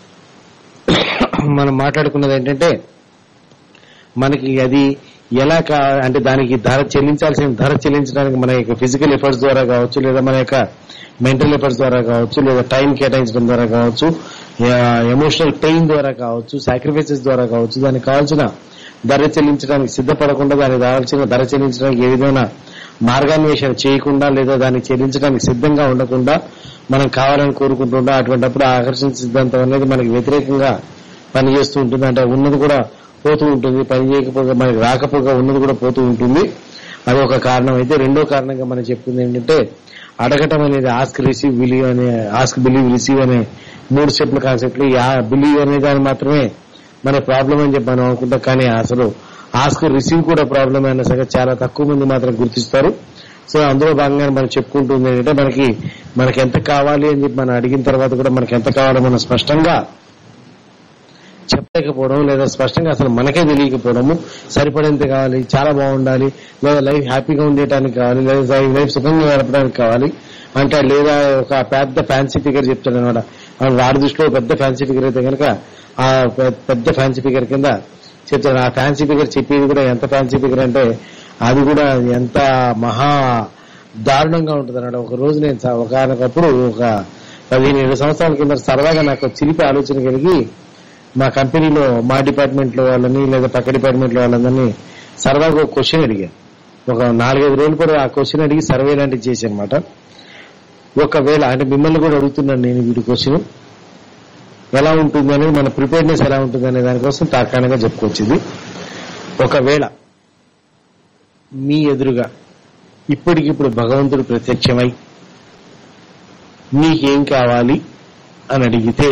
మనం మాట్లాడుకున్నది ఏంటంటే మనకి అది ఎలా కా అంటే దానికి ధర చెల్లించాల్సిన ధర చెల్లించడానికి మన యొక్క ఫిజికల్ ఎఫర్ట్స్ ద్వారా కావచ్చు లేదా మన యొక్క మెంటల్ ఎఫర్ట్స్ ద్వారా కావచ్చు లేదా టైం కేటాయించడం ద్వారా కావచ్చు ఎమోషనల్ పెయిన్ ద్వారా కావచ్చు సాక్రిఫైసెస్ ద్వారా కావచ్చు దానికి కావాల్సిన ధర చెల్లించడానికి సిద్ధపడకుండా దానికి కావాల్సిన ధర చెల్లించడానికి ఏ విధమైన మార్గాన్వేషణ చేయకుండా లేదా దాన్ని చెల్లించడానికి సిద్ధంగా ఉండకుండా మనం కావాలని కోరుకుంటుంటాం అటువంటిప్పుడు ఆ ఆకర్షణ సిద్ధాంతం అనేది మనకి వ్యతిరేకంగా పనిచేస్తూ ఉంటుంది అంటే ఉన్నది కూడా పోతూ ఉంటుంది పని చేయకపోగా మనకి రాకపోగా ఉన్నది కూడా పోతూ ఉంటుంది అది ఒక కారణం అయితే రెండో కారణంగా మనం చెప్తుంది ఏంటంటే అడగటం అనేది ఆస్క్ రిసీవ్ బిలీవ్ అనే ఆస్క్ బిలీవ్ రిసీవ్ అనే మూడు స్టెప్ల కాన్సెప్ట్లు ఈ బిలీవ్ అనే దాన్ని మాత్రమే మన ప్రాబ్లం అని చెప్పి మనం అనుకుంటాం కానీ అసలు ఆస్క్ రిసీవ్ కూడా ప్రాబ్లం అయిన సంగతి చాలా తక్కువ మంది మాత్రం గుర్తిస్తారు సో అందులో భాగంగా మనం చెప్పుకుంటుంది ఏంటంటే మనకి మనకి ఎంత కావాలి అని చెప్పి మనం అడిగిన తర్వాత కూడా మనకి ఎంత కావాలో మనం స్పష్టంగా చెప్పలేకపోవడం లేదా స్పష్టంగా అసలు మనకే తెలియకపోవడము సరిపడేంత కావాలి చాలా బాగుండాలి లేదా లైఫ్ హ్యాపీగా ఉండేటానికి కావాలి లేదా లైఫ్ సుఖంగా గడపడానికి కావాలి అంటే లేదా ఒక పెద్ద ఫ్యాన్సీ ఫిగర్ చెప్తాడు అనమాట వాడి దృష్టిలో పెద్ద ఫ్యాన్సీ ఫిగర్ అయితే కనుక ఆ పె- పెద్ద ఫ్యాన్సీ ఫిగర్ కింద చెప్తాడు ఆ ఫ్యాన్సీ ఫిగర్ చెప్పేది కూడా ఎంత ఫ్యాన్సీ ఫిగర్ అంటే అది కూడా ఎంత మహా దారుణంగా ఉంటుంది అన్నమాట ఒక రోజు నేను స- ఒకనొకప్పుడు ఒక పదిహేను ఏడు సంవత్సరాల కింద సరదాగా నాకు ఒక చిలిపి ఆలోచన కలిగి మా కంపెనీలో మా డిపార్ట్మెంట్ లో వాళ్ళని లేదా పక్క డిపార్ట్మెంట్ లో వాళ్ళందరినీ సరదాగా ఒక క్వశ్చన్ అడిగాను ఒక నాలుగైదు రోజులు కూడా ఆ క్వశ్చన్ అడిగి సర్వే లాంటివి చేశాను అనమాట ఒకవేళ అంటే మిమ్మల్ని కూడా అడుగుతున్నాను నేను వీడి క్వశ్చన్ ఎలా ఉంటుంది అనేది మన ప్రిపేర్నెస్ ఎలా ఉంటుంది అనే దానికోసం తార్కాణంగా చెప్పుకొచ్చింది ఒకవేళ మీ ఎదురుగా ఇప్పటికిప్పుడు భగవంతుడు ప్రత్యక్షమై నీకేం కావాలి అని అడిగితే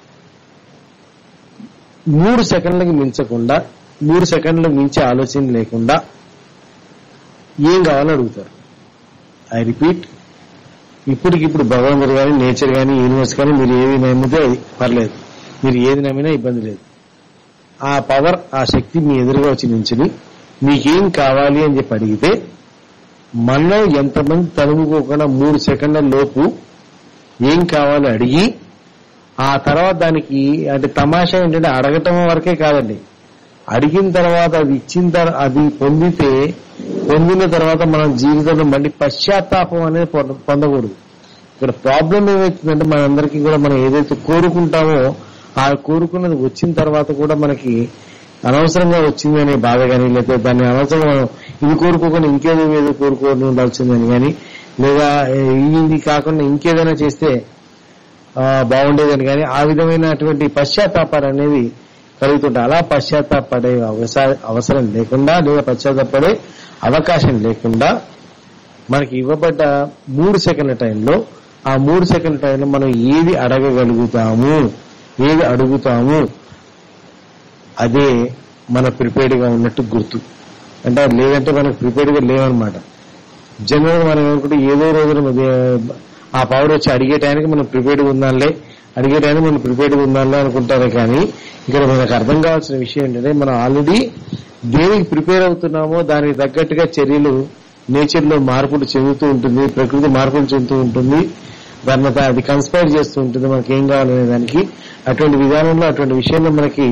మూడు సెకండ్లకు మించకుండా మూడు సెకండ్లకు మించి ఆలోచన లేకుండా ఏం కావాలని అడుగుతారు ఐ రిపీట్ ఇప్పటికిప్పుడు భగవంతుడు కానీ నేచర్ కానీ యూనివర్స్ కానీ మీరు ఏది నమ్మితే అది పర్లేదు మీరు ఏది నమ్మినా ఇబ్బంది లేదు ఆ పవర్ ఆ శక్తి మీ ఎదురుగా వచ్చి నించుని మీకేం కావాలి అని చెప్పి అడిగితే మనలో ఎంతమంది తడుముకోకుండా మూడు సెకండ్ల లోపు ఏం కావాలో అడిగి ఆ తర్వాత దానికి అంటే తమాషా ఏంటంటే అడగటం వరకే కాదండి అడిగిన తర్వాత అది ఇచ్చిన తర్వాత అది పొందితే పొందిన తర్వాత మనం జీవితంలో మళ్ళీ పశ్చాత్తాపం అనేది పొంద- పొందకూడదు ఇక్కడ ప్రాబ్లం ఏమవుతుందంటే మనందరికీ కూడా మనం ఏదైతే కోరుకుంటామో ఆ కోరుకున్నది వచ్చిన తర్వాత కూడా మనకి అనవసరంగా వచ్చింది అనే బాధ కానీ లేదా దాన్ని అనవసరంగా మనం ఇది కోరుకోకుండా ఇంకేదో ఏదో కోరుకోని ఉండాల్సిందని కానీ లేదా ఏ, ఇది కాకుండా ఇంకేదైనా చేస్తే ఆ, బాగుండేదని కానీ ఆ విధమైనటువంటి పశ్చాత్తాపాలు అనేది కలుగుతుంటాయి అలా పశ్చాత్తాపడే అవస- అవసరం లేకుండా లేదా పశ్చాత్తాపడే అవకాశం లేకుండా మనకి ఇవ్వబడ్డ మూడు సెకండ్ల టైంలో ఆ మూడు సెకండ్ల టైంలో మనం ఏది అడగగలుగుతాము ఏది అడుగుతాము అదే మన ప్రిపేర్డ్ గా ఉన్నట్టు గుర్తు అంటే అది లేదంటే మనకు ప్రిపేర్డ్ గా లేవన్నమాట జనరల్ మనం ఏమనుకుంటే ఏదో రోజున మన- ఆ పవర్ వచ్చి అడిగే టైంకి మనం ప్రిపేర్డ్ ఉందాంలే అడిగే టైంకి మనం ప్రిపేర్డ్ ఉందాంలే అనుకుంటారే కానీ ఇక్కడ మనకు అర్థం కావాల్సిన విషయం ఏంటంటే మనం ఆల్రెడీ దేనికి ప్రిపేర్ అవుతున్నామో దానికి తగ్గట్టుగా చర్యలు నేచర్ లో మార్పులు చెందుతూ ఉంటుంది ప్రకృతి మార్పులు చెందుతూ ఉంటుంది దాని మీద అది కన్స్పైర్ చేస్తూ ఉంటుంది మనకి ఏం కావాలనే దానికి అటువంటి విధానంలో అటువంటి విషయంలో మనకి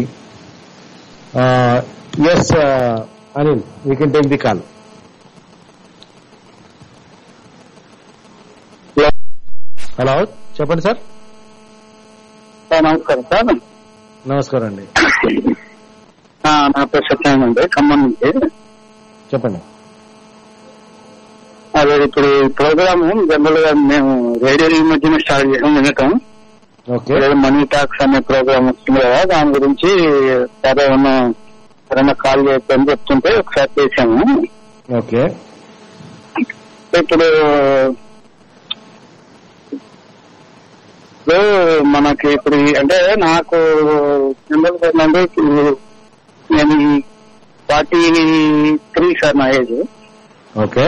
yes Anil we can take the call hello చెప్పండి సార్ నమస్కారం సార్ నమస్కారం అండి ఆ, నా పేరు సత్యనారాయణ అండి ఖమ్మం నుంచి చెప్పండి అదే ఇప్పుడు ఈ ప్రోగ్రామ్ జనరల్ గా మేము రేడియో ఈ మధ్యన స్టార్ట్ చేసాం వినటం ఓకే ఏదో మనీ టాక్స్ అనే ప్రోగ్రామ్ వస్తుంది కదా దాని గురించి సరే ఉన్న ఎవరైనా కాల్ చేయొచ్చని చెప్తుంటే ఒకసారి చేశాము ఓకే ఇప్పుడు ఇప్పుడు మనకి ఇప్పుడు ఈ- అంటే నాకు జనరల్ గా ఏంటంటే ఇప్పుడు నేను ఈ ఫార్టీ త్రీ సార్ నా age okay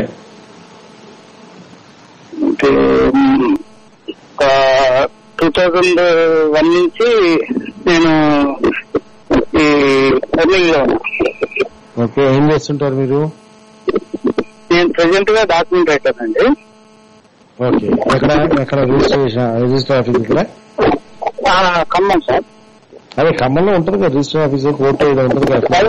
two thousand one నుంచి నేను ఈ ఎర్నింగ్ లో ఉన్నా. ఓకే ఏం చేస్తుంటారు మీరు నేను ప్రెసెంట్ గా డాక్యుమెంట్ రైటర్ అండి ఓకే ఎక్కడ ఎక్కడ రిజిస్ట్రేషన్ రిజిస్టర్ ఆఫీస్ ఇక్కడ ఆ, ఖమ్మం సార్ అదే ఖమ్మంలో ఉంటుంది కదా రిజిస్టర్ ఆఫీస్ కోర్టు ఏదో ఉంటుంది కదా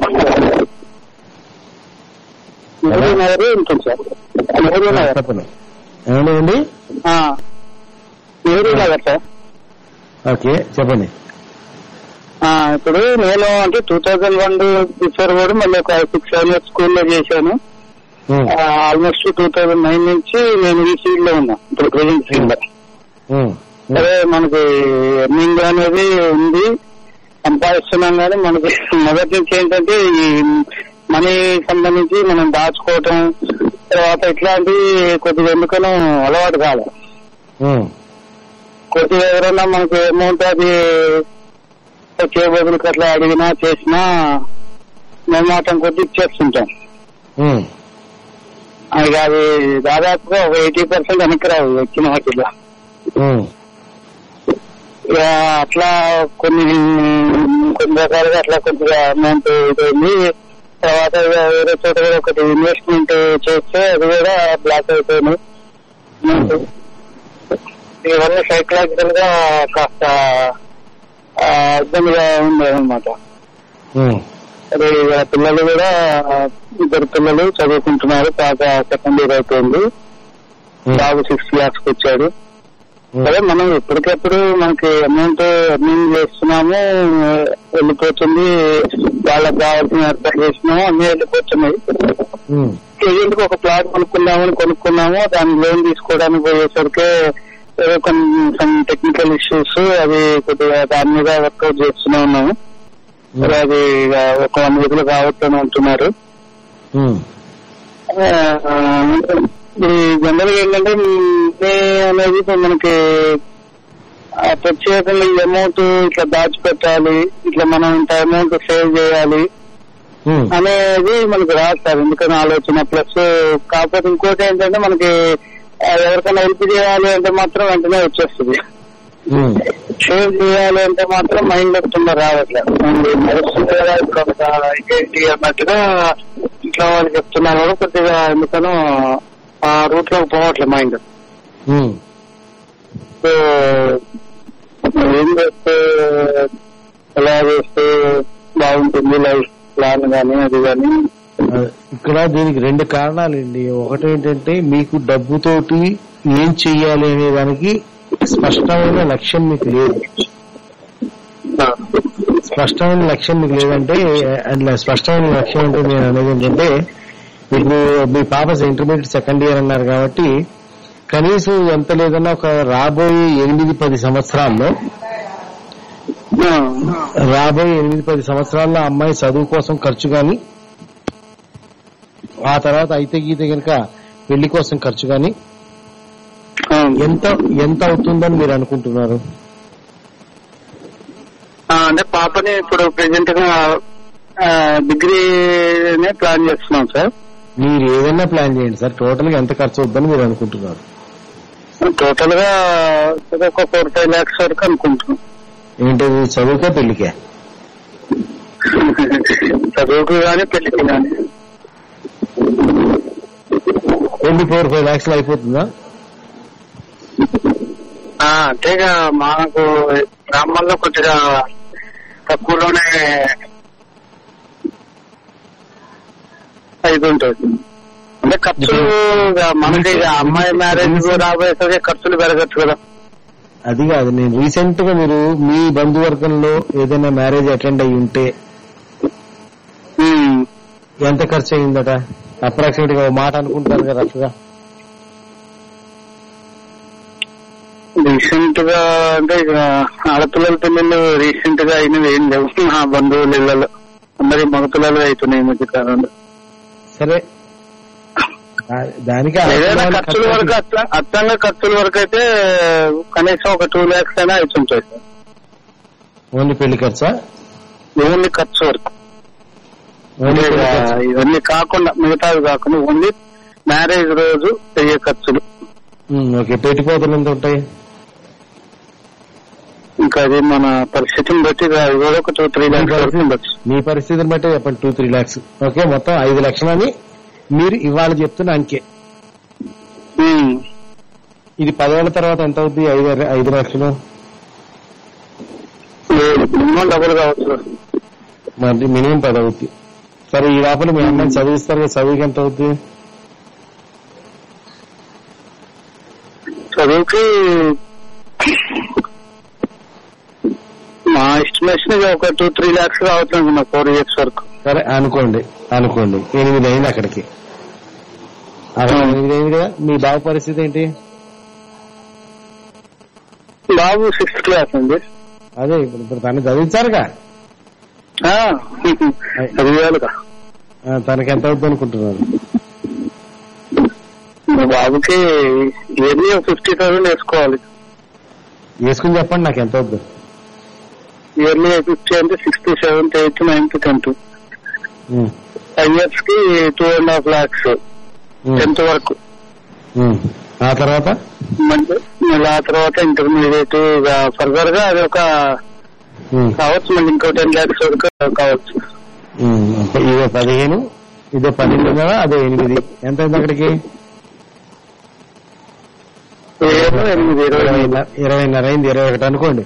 నెహ్రూ నగర్ ఉంటుంది సార్ నెహ్రూ నగర్ చెప్పండి ఏమండి ఆ, నెహ్రూ నగర్ సార్ ఓకే చెప్పండి ఆ, ఇప్పుడు నేను అంటే టూ థౌజండ్ వన్ బిఫోర్ కూడా మళ్ళీ ఒక సిక్స్ సెవెన్ ఇయర్స్ స్కూల్లో చేశాను um, almost two thousand nine నుంచి నేను ఈ ఫీల్డ్ లో ఉన్నా ఇప్పుడు ప్రెసెంట్ ఫీల్డ్ లో ఉమ్, అదే మనకి ఎర్నింగ్ అనేది ఉంది సంపాదిస్తున్నాం కానీ మనకి మొదటి నుంచి ఏంటంటే ఈ మనీ సంబంధించి మనం దాచుకోవటం తర్వాత ఇట్లాంటి కొద్దిగా ఎందుకనో అలవాటు కాదు ఉమ్, కొద్దిగా ఎవరైనా మనకి అమౌంట్ అది వచ్చే బదులుకి అట్లా అడిగినా చేసినా మేము మాత్రం కొద్ది ఇచ్చేస్తుంటాం ఉమ్, అది అది దాదాపుగా ఒక ఎయిటీ పర్సెంట్ వెనక్కి రావు వచ్చిన వాటిలో ఉమ్, ఇక అట్లా కొన్ని కొన్ని రకాలుగా అట్లా కొద్దిగా అమౌంట్ ఇదైంది తర్వాత ఇక వేరే చోట కూడా ఒకటి ఇన్వెస్ట్మెంట్ చేస్తే అది కూడా బ్లాక్ అయిపోయింది amount. ఇవన్నీ సైకలాజికల్ గా కాస్త ఆ, ఇబ్బందిగా ఉండేది అనమాట ఉమ్, అదే ఇక పిల్లలు కూడా ఇద్దరు పిల్లలు చదువుకుంటున్నారు పాప సెకండ్ ఇయర్ అయిపోయింది బాబు సిక్స్త్ క్లాస్ కి వచ్చాడు అదే మనం ఎప్పటికప్పుడు మనకి అమౌంట్ ఎర్నింగ్ చేస్తున్నాము వెళ్ళిపోతుంది వాళ్ళకి కావాల్సిన ఏర్పాటు చేసినాము అన్ని వెళ్ళిపోతున్నాయి ఉమ్, ప్రజెంట్ ఒక ప్లాట్ కొనుక్కుందామని కొనుక్కున్నాము దాని లోన్ తీసుకోవడానికి పోయేసరికి ఏదో కొన్ని టెక్నికల్ ఇష్యూస్ అది కొద్దిగా దాని మీద వర్కౌట్ చేస్తూనే ఉన్నాము మరి అది ఇక ఒక వన్ వీక్ లో కావచ్చు అని అంటున్నారు ఉమ్, ఆ, ఈ జనరల్ గా ఏంటంటే మే అనేది ఇప్పుడు మనకి ఆ, ప్రత్యేకంగా ఈ అమౌంట్ ఇట్లా దాచిపెట్టాలి ఇట్లా మనం ఇంత అమౌంట్ సేవ్ చేయాలి ఉమ్, అనేది మనకి రాదు సార్ ఎందుకని ఆలోచన ప్లస్ కాకపోతే ఇంకోటి ఏంటంటే మనకి ఆ, ఎవరికైనా హెల్ప్ చేయాలి అంటే మాత్రం వెంటనే వచ్చేస్తుంది ఉమ్, సేవ్ చేయాలి అంటే మాత్రం మైండ్ వస్తుందా రావట్లేదు నడుస్తుంది కదా ఇప్పుడు ఒక ఏంటి అన్నట్టుగా ఇంట్లో వాళ్ళు చెప్తున్నారు కూడా కొద్దిగా ఎందుకనో ఆ రూట్ లోకి పోవట్లేదు మైండ్ ఉమ్. సో ఏం చేస్తే ఎలా చేస్తే బాగుంటుంది లైఫ్ ప్లాన్ కానీ అది కానీ అదే. ఇక్కడ దీనికి రెండు కారణాలండి ఒకటి ఏంటంటే మీకు డబ్బుతోటి ఏం చెయ్యాలి అనే దానికి స్పష్టమైన లక్ష్యం మీకు లేదు స్పష్టమైన లక్ష్యం మీకు లేదంటే అట్లా స్పష్టమైన లక్ష్యం అంటే నేను అనేది ఏంటంటే ఇప్పుడు మీ పాప ఇంటర్మీడియట్ సెకండ్ ఇయర్ అన్నారు కాబట్టి కనీసం ఎంత లేదన్నా ఒక రాబోయే ఎనిమిది పది సంవత్సరాల్లో రాబోయే ఎనిమిది పది సంవత్సరాల్లో అమ్మాయి చదువు కోసం ఖర్చు కానీ ఆ తర్వాత అయితే గీత కనుక పెళ్లి కోసం ఖర్చు కానీ ఎంత ఎంత అవుతుందని మీరు అనుకుంటున్నారు ఆ, అంటే పాపని ఇప్పుడు ప్రెసెంట్ గా డిగ్రీనే ప్లాన్ చేస్తున్నాం సార్ మీరు ఏదైనా ప్లాన్ చేయండి సార్ టోటల్ గా ఎంత ఖర్చు అవుతుందని మీరు అనుకుంటున్నారు టోటల్ గా ఒక ఫోర్ ఫైవ్ లాక్స్ వరకు అనుకుంటున్నాం ఏంటది చదువుకే పెళ్లికే చదువుకు కానీ పెళ్లికి కానీ పెళ్లి ఫోర్ ఫైవ్ లాక్స్ లో అయిపోతుందా ఆ, అంటే ఇక మనకు గ్రామాల్లో కొద్దిగా తక్కువలోనే ఇది ఉంటుంది అంటే ఖర్చులు ఇక మనకి ఇక అమ్మాయి మ్యారేజ్ రాబోయేసరికి ఖర్చులు పెరగచ్చు కదా అది కాదు నేను రీసెంట్ గా మీరు మీ బంధువర్గంలో ఏదైనా మ్యారేజ్ అటెండ్ అయి ఉంటే ఎంత ఖర్చు అయిందట అప్రాక్సిమేట్ గా ఒక మాట అనుకుంటారు కదా రఫ్గా రీసెంట్ గా అంటే ఇక ఆడపిల్లల పిల్లలు రీసెంట్ గా అయినవి ఏం లేవు మా బంధువుల ఇళ్లలో అందరి మగపిల్లలు అవుతున్నాయి ఈ మధ్య కాలంలో సరే దా- దానికి ఏదైనా అవసరమైన ఖర్చుల ఖర్చు వరకు అట్లా అత్తంగా ఖర్చుల వరకు అయితే కనీసం ఒక టూ ల్యాక్స్ అయినా అవుతుంటాయి సార్ ఓన్లీ పెళ్లి ఖర్చా ఓన్లీ ఖర్చు వరకు అంటే ఇక ఇవన్నీ కాకుండా మిగతావి కాకుండా ఓన్లీ మ్యారేజ్ రోజు అయ్యే ఖర్చులు ఉమ్, ఓకే పెట్టిపోతలు ఎంత ఉంటాయి ఇంకా అది మన పరిస్థితిని బట్టి ఇక అది కూడా ఒక టూ త్రీ ల్యాక్స్ వరకు ఉండొచ్చు మీ పరిస్థితిని బట్టి చెప్పండి టూ త్రీ లాక్స్ ఓకే మొత్తం ఐదు లక్షలని మీరు ఇవాళ చెప్తున్న అంకె ఇది పదేళ్ల తర్వాత ఎంత అవుద్ది ఐదు ఐదు లక్షలు మినిమం డబుల్ కావచ్చు మరి మినిమం పది అవుద్ది సరే ఈ లోపల మీ అమ్మాయిని చదివిస్తారు కదా చదువుకి ఎంత అవుద్ది చదువుకి మా ఎస్టిమేషన్ ఇది ఒక టూ త్రీ ల్యాక్స్ కావచ్చు అనుకున్నా ఫోర్ ఇయర్స్ వరకు సరే అనుకోండి అనుకోండి ఎనిమిది అయింది అక్కడికి అక్కడ ఎనిమిది అయింది కదా మీ బాబు పరిస్థితి ఏంటి బాబు సిక్స్త్ క్లాస్ అండి అదే ఇప్పుడు ఇప్పుడు తను చదివించారుగా ఆ, అది వేలుగా ఆ, తనకి ఎంత అవుద్ది అనుకుంటున్నారు మా బాబుకి ఇయర్లీ ఫిఫ్టీ థౌసండ్ వేసుకోవాలి వేసుకుని చెప్పండి నాకు ఎంత అవుద్ది ఇయర్లీ ఫిఫ్టీ అంటే sixty seventh eighth ninth tenth um, five years కి two and half lakhs um, tenth వరకు ఉమ్. ఆ తర్వాత మళ్ళీ మళ్ళీ ఆ తర్వాత ఇంటర్మీడియట్ ఇక ఫర్దర్ గా అది ఒక ఉమ్, కావచ్చు మళ్ళీ ఇంకో టెన్ ల్యాక్స్ వరకు కావచ్చు ఉమ్, అంటే ఇదో పదిహేను ఇదో పన్నెండు కదా అదో ఎనిమిది ఎంత అయింది అక్కడికి ఏడు ఎనిమిది ఇరవై ఇరవైన్నర ఇరవైన్నర అయింది ఇరవై ఒకటి అనుకోండి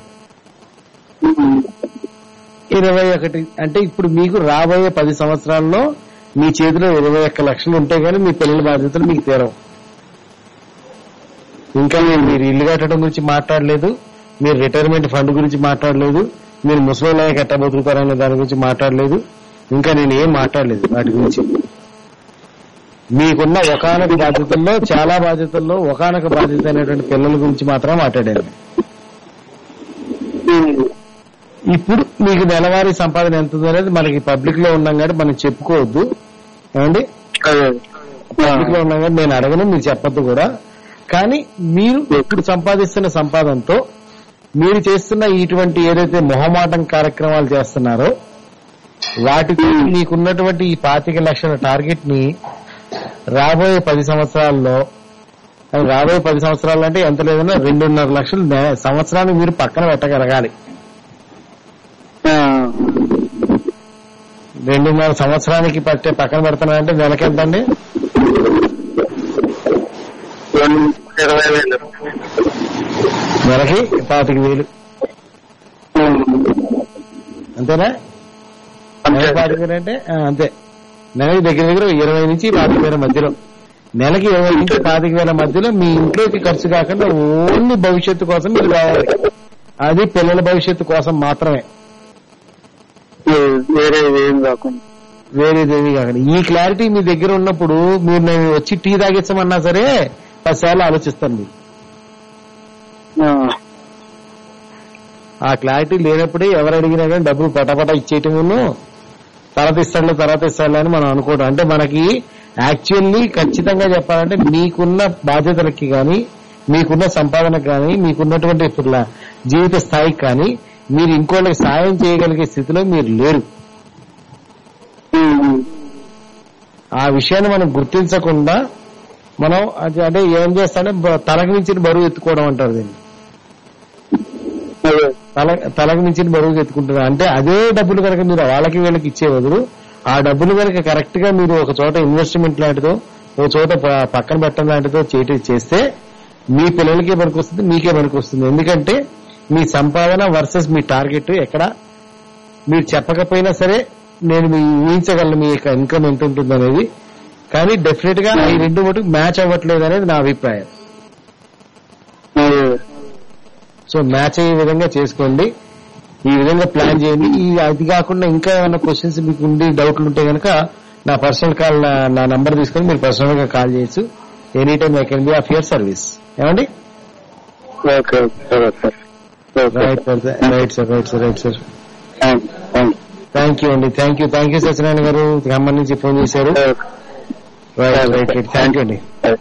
ఇరవై ఒకటి అంటే ఇప్పుడు మీకు రాబోయే పది సంవత్సరాల్లో మీ చేతిలో ఇరవై ఒక్క లక్షలు ఉంటే గానీ మీ పిల్లల బాధ్యతలు మీకు తీరవు ఇంకా మీరు మీరు ఇల్లు కట్టడం గురించి మాట్లాడలేదు మీరు రిటైర్మెంట్ ఫండ్ గురించి మాట్లాడలేదు మీరు ముసలిలాగా కట్ట బతుకుతారనే దాని గురించి మాట్లాడలేదు ఇంకా నేను ఏం మాట్లాడలేదు వాటి గురించి మీకున్న ఒకనొక బాధ్యతల్లో చాలా బాధ్యతల్లో ఒకనొక బాధ్యత అయినటువంటి పిల్లల గురించి మాత్రమే మాట్లాడాను ఇప్పుడు మీకు నెలవారీ సంపాదన ఎంత ఉందో అనేది మనకి పబ్లిక్ లో ఉన్నాం కాబట్టి మనం చెప్పుకోవద్దు ఏమండి పబ్లిక్ లో ఉన్నాం కాబట్టి నేను అడగను మీరు చెప్పొద్దు కూడా కానీ మీరు ఇప్పుడు సంపాదిస్తున్న సంపాదనతో మీరు చేస్తున్న ఇటువంటి ఏదైతే మొహమాటం కార్యక్రమాలు చేస్తున్నారో వాటితో మీకున్నటువంటి ఈ పాతిక లక్షల టార్గెట్ ని రాబోయే పది సంవత్సరాల్లో అది రాబోయే పది సంవత్సరాలు అంటే ఎంత లేదన్నా రెండున్నర లక్షలు నే- సంవత్సరానికి మీరు పక్కన పెట్టగలగాలి రెండున్నర సంవత్సరానికి పట్టే పక్కన పెడుతున్నారంటే నెలకి ఎంత అండి ఇరవై వేలు నెలకి పాతిక వేలు అంతేనా నెలకి పాతిక వేలు అంటే ఆ, అంతే నెలకి దగ్గర దగ్గర ఇరవై నుంచి పాతిక వేల మధ్యలో నెలకి ఇరవై నుంచి పాతిక వేల మధ్యలో మీ ఇంట్లోకి ఖర్చు కాకుండా ఓన్లీ భవిష్యత్తు కోసం మీరు కావాలి అది పిల్లల భవిష్యత్తు కోసం మాత్రమే వేరే ఏం కాకుండా వేరేదేమి కాకుండా ఈ క్లారిటీ మీ దగ్గర ఉన్నప్పుడు మీరు నేను వచ్చి టీ తాగించమన్నా సరే పదిసార్లు ఆలోచిస్తాను మీరు ఆ క్లారిటీ లేనప్పుడే ఎవరు అడిగినా కానీ డబ్బులు పటపట ఇచ్చేయటమును తర్వాత ఇస్తాడులే తర్వాత ఇస్తాడులే అని మనం అనుకోవడం అంటే మనకి యాక్చువల్లీ ఖచ్చితంగా చెప్పాలంటే మీకున్న బాధ్యతలకి కానీ మీకున్న సంపాదనకు కానీ మీకున్నటువంటి ఇప్పుడు లా- జీవిత స్థాయికి కానీ మీరు ఇంకోళ్ళకి సాయం చేయగలిగే స్థితిలో మీరు లేరు ఆ విషయాన్ని మనం గుర్తించకుండా మనం అది అంటే ఏం చేస్తామంటే బ- తలకు మించిన బరువు ఎత్తుకోవడం అంటారు దీన్ని తల తలకు మించిన బరువు ఎత్తుకుంటున్నారు అంటే అదే డబ్బులు కనుక మీరు వాళ్ళకి వీళ్ళకి ఇచ్చే బదులు ఆ డబ్బులు కనుక కరెక్ట్ గా మీరు ఒక చోట ఇన్వెస్ట్మెంట్ లాంటిదో ఒక చోట ప- పక్కన పెట్టడం లాంటిదో చేయటం చేస్తే మీ పిల్లలకే పనికి వస్తుంది మీకే పనికి వస్తుంది ఎందుకంటే మీ సంపాదన వర్సెస్ మీ టార్గెట్ ఎక్కడ మీరు చెప్పకపోయినా సరే నేను మీ ఊహించగలను మీ యొక్క ఇన్కమ్ ఎంత ఉంటుంది అనేది కానీ డెఫినెట్ గా ఈ రెండు మటుకు మ్యాచ్ అవ్వట్లేదు అనేది నా అభిప్రాయం సో మ్యాచ్ అయ్యే విధంగా చేసుకోండి ఈ విధంగా ప్లాన్ చేయండి ఈ అది కాకుండా ఇంకా ఏమైనా క్వశ్చన్స్ మీకు ఉండి డౌట్లు ఉంటే కనుక నా పర్సనల్ కాల్ నా- నా నంబర్ తీసుకొని మీరు పర్సనల్ గా కాల్ చేయొచ్చు any time I can be of your service ఏమండి ఓకే సరే sir right sir right sir right sir right sir thank you అండి thank you thank you Satyanarayana garu Khammam నుంచి ఫోన్ చేశారు right right right thank you అండి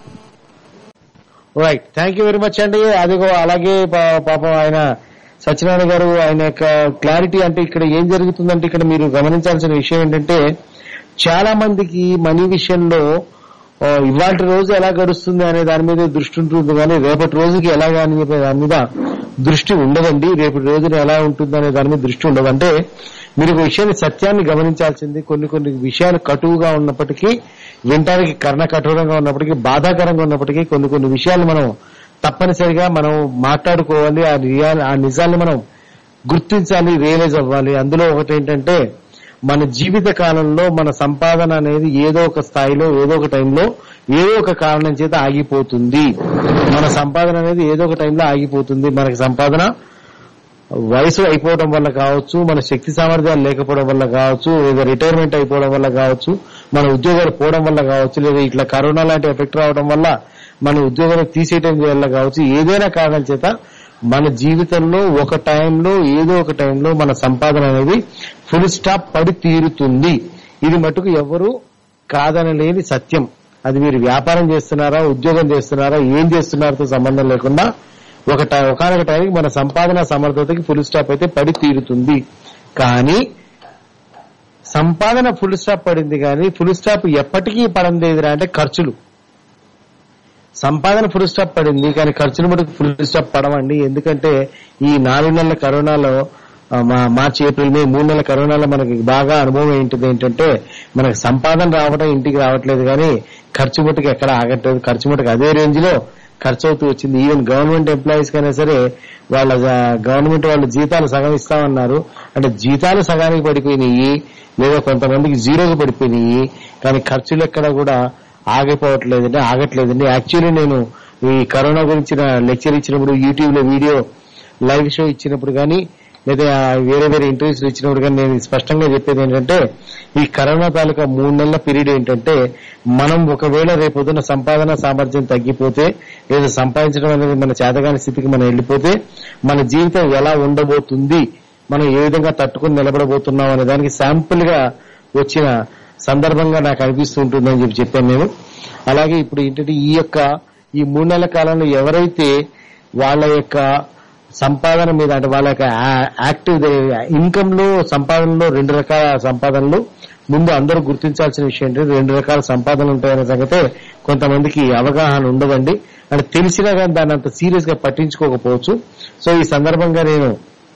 right thank you very much అండి అదిగో అలాగే పా- పాపం ఆయన సత్యనారాయణ గారు ఆయన యొక్క క్లారిటీ అంటే ఇక్కడ ఏం జరుగుతుందంటే ఇక్కడ మీరు గమనించాల్సిన విషయం ఏంటంటే చాలా మందికి మనీ విషయంలో ఇవాళ రోజు ఎలా గడుస్తుంది అనే దాని మీద దృష్టి ఉంటుంది కానీ రేపటి రోజుకి ఎలా కానీ చెప్పే దాని మీద దృష్టి ఉండదండి రేపటి రోజున ఎలా ఉంటుంది అనే దాని మీద దృష్టి ఉండదు అంటే మీరు ఒక విషయాన్ని సత్యాన్ని గమనించాల్సింది కొన్ని కొన్ని విషయాలు కటువుగా ఉన్నప్పటికీ వినటానికి కర్ణ కఠోరంగా ఉన్నప్పటికీ బాధాకరంగా ఉన్నప్పటికీ కొన్ని కొన్ని విషయాలు మనం తప్పనిసరిగా మనం మాట్లాడుకోవాలి ఆ రియా- ఆ నిజాన్ని మనం గుర్తించాలి రియలైజ్ అవ్వాలి అందులో ఒకటి ఏంటంటే మన జీవిత కాలంలో మన సంపాదన అనేది ఏదో ఒక స్థాయిలో ఏదో ఒక టైంలో ఏదో ఒక కారణం చేత ఆగిపోతుంది మన సంపాదన అనేది ఏదో ఒక టైంలో ఆగిపోతుంది మనకి సంపాదన వయసు అయిపోవడం వల్ల కావచ్చు మన శక్తి సామర్థ్యాలు లేకపోవడం వల్ల కావచ్చు లేదా రిటైర్మెంట్ అయిపోవడం వల్ల కావచ్చు మన ఉద్యోగాలు పోవడం వల్ల కావచ్చు లేదా ఇట్లా కరోనా లాంటి ఎఫెక్ట్ రావడం వల్ల మన ఉద్యోగాలు తీసేయడం వల్ల కావచ్చు ఏదైనా కారణం చేత మన జీవితంలో ఒక టైంలో ఏదో ఒక టైంలో మన సంపాదన అనేది ఫుల్ స్టాప్ పడి తీరుతుంది ఇది మటుకు ఎవరు కాదనలేని సత్యం అది మీరు వ్యాపారం చేస్తున్నారా ఉద్యోగం చేస్తున్నారా ఏం చేస్తున్నారో సంబంధం లేకుండా ఒక టై- ఒకనొక టైంకి మన సంపాదన సమర్థతకి ఫుల్ స్టాప్ అయితే పడి తీరుతుంది కానీ సంపాదన ఫుల్ స్టాప్ పడింది కానీ ఫుల్ స్టాప్ ఎప్పటికీ పడింది ఏదిరా అంటే ఖర్చులు సంపాదన ఫుల్ స్టాప్ పడింది కానీ ఖర్చులు మటుకు ఫుల్ స్టాప్ పడవండి ఎందుకంటే ఈ నాలుగు నెలల కరోనాలో ఆ, మా- మార్చి ఏప్రిల్ మే మూడు నెలల కరోనాలో మనకి బాగా అనుభవం ఏంటిది ఏంటంటే మనకి సంపాదన రావడం ఇంటికి రావట్లేదు కానీ ఖర్చు మటుకు ఎక్కడ ఆగట్లేదు ఖర్చు మటుకు అదే రేంజ్ లో ఖర్చు అవుతూ వచ్చింది ఈవెన్ గవర్నమెంట్ ఎంప్లాయీస్ కైనా సరే వాళ్ళ గవర్నమెంట్ వాళ్ళ జీతాలు సగం ఇస్తామన్నారు అంటే జీతాలు సగానికి పడిపోయినాయి లేదా కొంతమందికి జీరోకి పడిపోయినాయి కానీ ఖర్చులు ఎక్కడ కూడా ఆగిపోవట్లేదండి ఆగట్లేదండి యాక్చువల్లీ నేను ఈ కరోనా గురించిన లెక్చర్ ఇచ్చినప్పుడు యూట్యూబ్ లో వీడియో లైవ్ షో ఇచ్చినప్పుడు కానీ లేదా వేరే వేరే ఇంటర్వ్యూస్ ఇచ్చినప్పుడు కానీ నేను స్పష్టంగా చెప్పేది ఏంటంటే ఈ కరోనా తాలూకా మూడు నెలల పీరియడ్ ఏంటంటే మనం ఒకవేళ రేపొద్దున సంపాదన సామర్థ్యం తగ్గిపోతే లేదా సంపాదించడం అనేది మన చేతగాని స్థితికి మనం వెళ్ళిపోతే మన జీవితం ఎలా ఉండబోతుంది మనం ఏ విధంగా తట్టుకుని నిలబడబోతున్నాం అనే దానికి శాంపుల్ గా వచ్చిన సందర్భంగా నాకు అనిపిస్తూ ఉంటుందని చెప్పి చెప్పాను నేను అలాగే ఇప్పుడు ఏంటంటే ఈ యొక్క ఈ మూడు నెలల కాలంలో ఎవరైతే వాళ్ళ యొక్క సంపాదన మీద అంటే వాళ్ళ యొక్క యాక్టివ్ ఇన్కమ్ లో సంపాదనలో రెండు రకాల సంపాదనలు ముందు అందరూ గుర్తించాల్సిన విషయం ఏంటంటే రెండు రకాల సంపాదనలు ఉంటాయనే సంగతే కొంతమందికి అవగాహన ఉండదండి అంటే తెలిసినా కానీ దాన్ని అంత సీరియస్ గా పట్టించుకోకపోవచ్చు సో ఈ సందర్భంగా నేను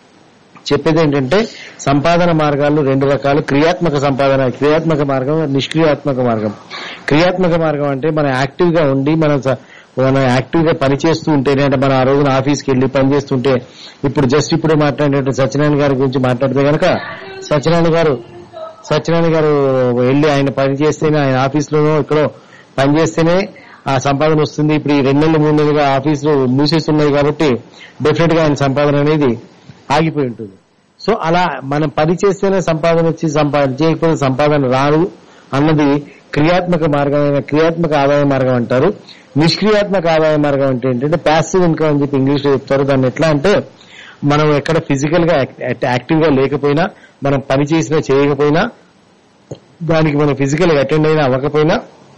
చెప్పేది ఏంటంటే సంపాదన మార్గాలు రెండు రకాలు క్రియాత్మక సంపాదన క్రియాత్మక మార్గం నిష్క్రియాత్మక మార్గం క్రియాత్మక మార్గం అంటే మనం యాక్టివ్ గా ఉండి మనం స- మనం యాక్టివ్ గా పనిచేస్తూ ఉంటేనే అంటే మనం ఆ రోజున ఆఫీస్కి వెళ్లి పని చేస్తుంటే ఇప్పుడు జస్ట్ ఇప్పుడే మాట్లాడినట్టు సత్యనారాయణ గారి గురించి మాట్లాడితే కనుక సత్యనారాయణ గారు సత్యనారాయణ గారు వెళ్లి ఆయన పని చేస్తేనే ఆయన ఆఫీస్లోనో ఇక్కడో పని చేస్తేనే ఆ సంపాదన వస్తుంది ఇప్పుడు ఈ రెండు నెలలు మూడు నెలలుగా ఆఫీసులు మూసేస్తున్నాయి కాబట్టి డెఫినెట్ గా ఆయన సంపాదన అనేది ఆగిపోయి ఉంటుంది సో అలా మనం పని చేస్తేనే సంపాదన వచ్చి సంపాదన చేయకపోతే సంపాదన రాదు అన్నది క్రియాత్మక మార్గమైన క్రియాత్మక ఆదాయ మార్గం అంటారు నిష్క్రియాత్మక ఆదాయ మార్గం అంటే ఏంటంటే ప్యాసివ్ ఇన్కమ్ అని చెప్పి ఇంగ్లీష్ లో చెప్తారు దాన్ని ఎట్లా అంటే మనం ఎక్కడ ఫిజికల్ గా యాక్టివ్ గా లేకపోయినా మనం పని చేసినా చేయకపోయినా దానికి మనం ఫిజికల్ గా అటెండ్ అయినా అవ్వకపోయినా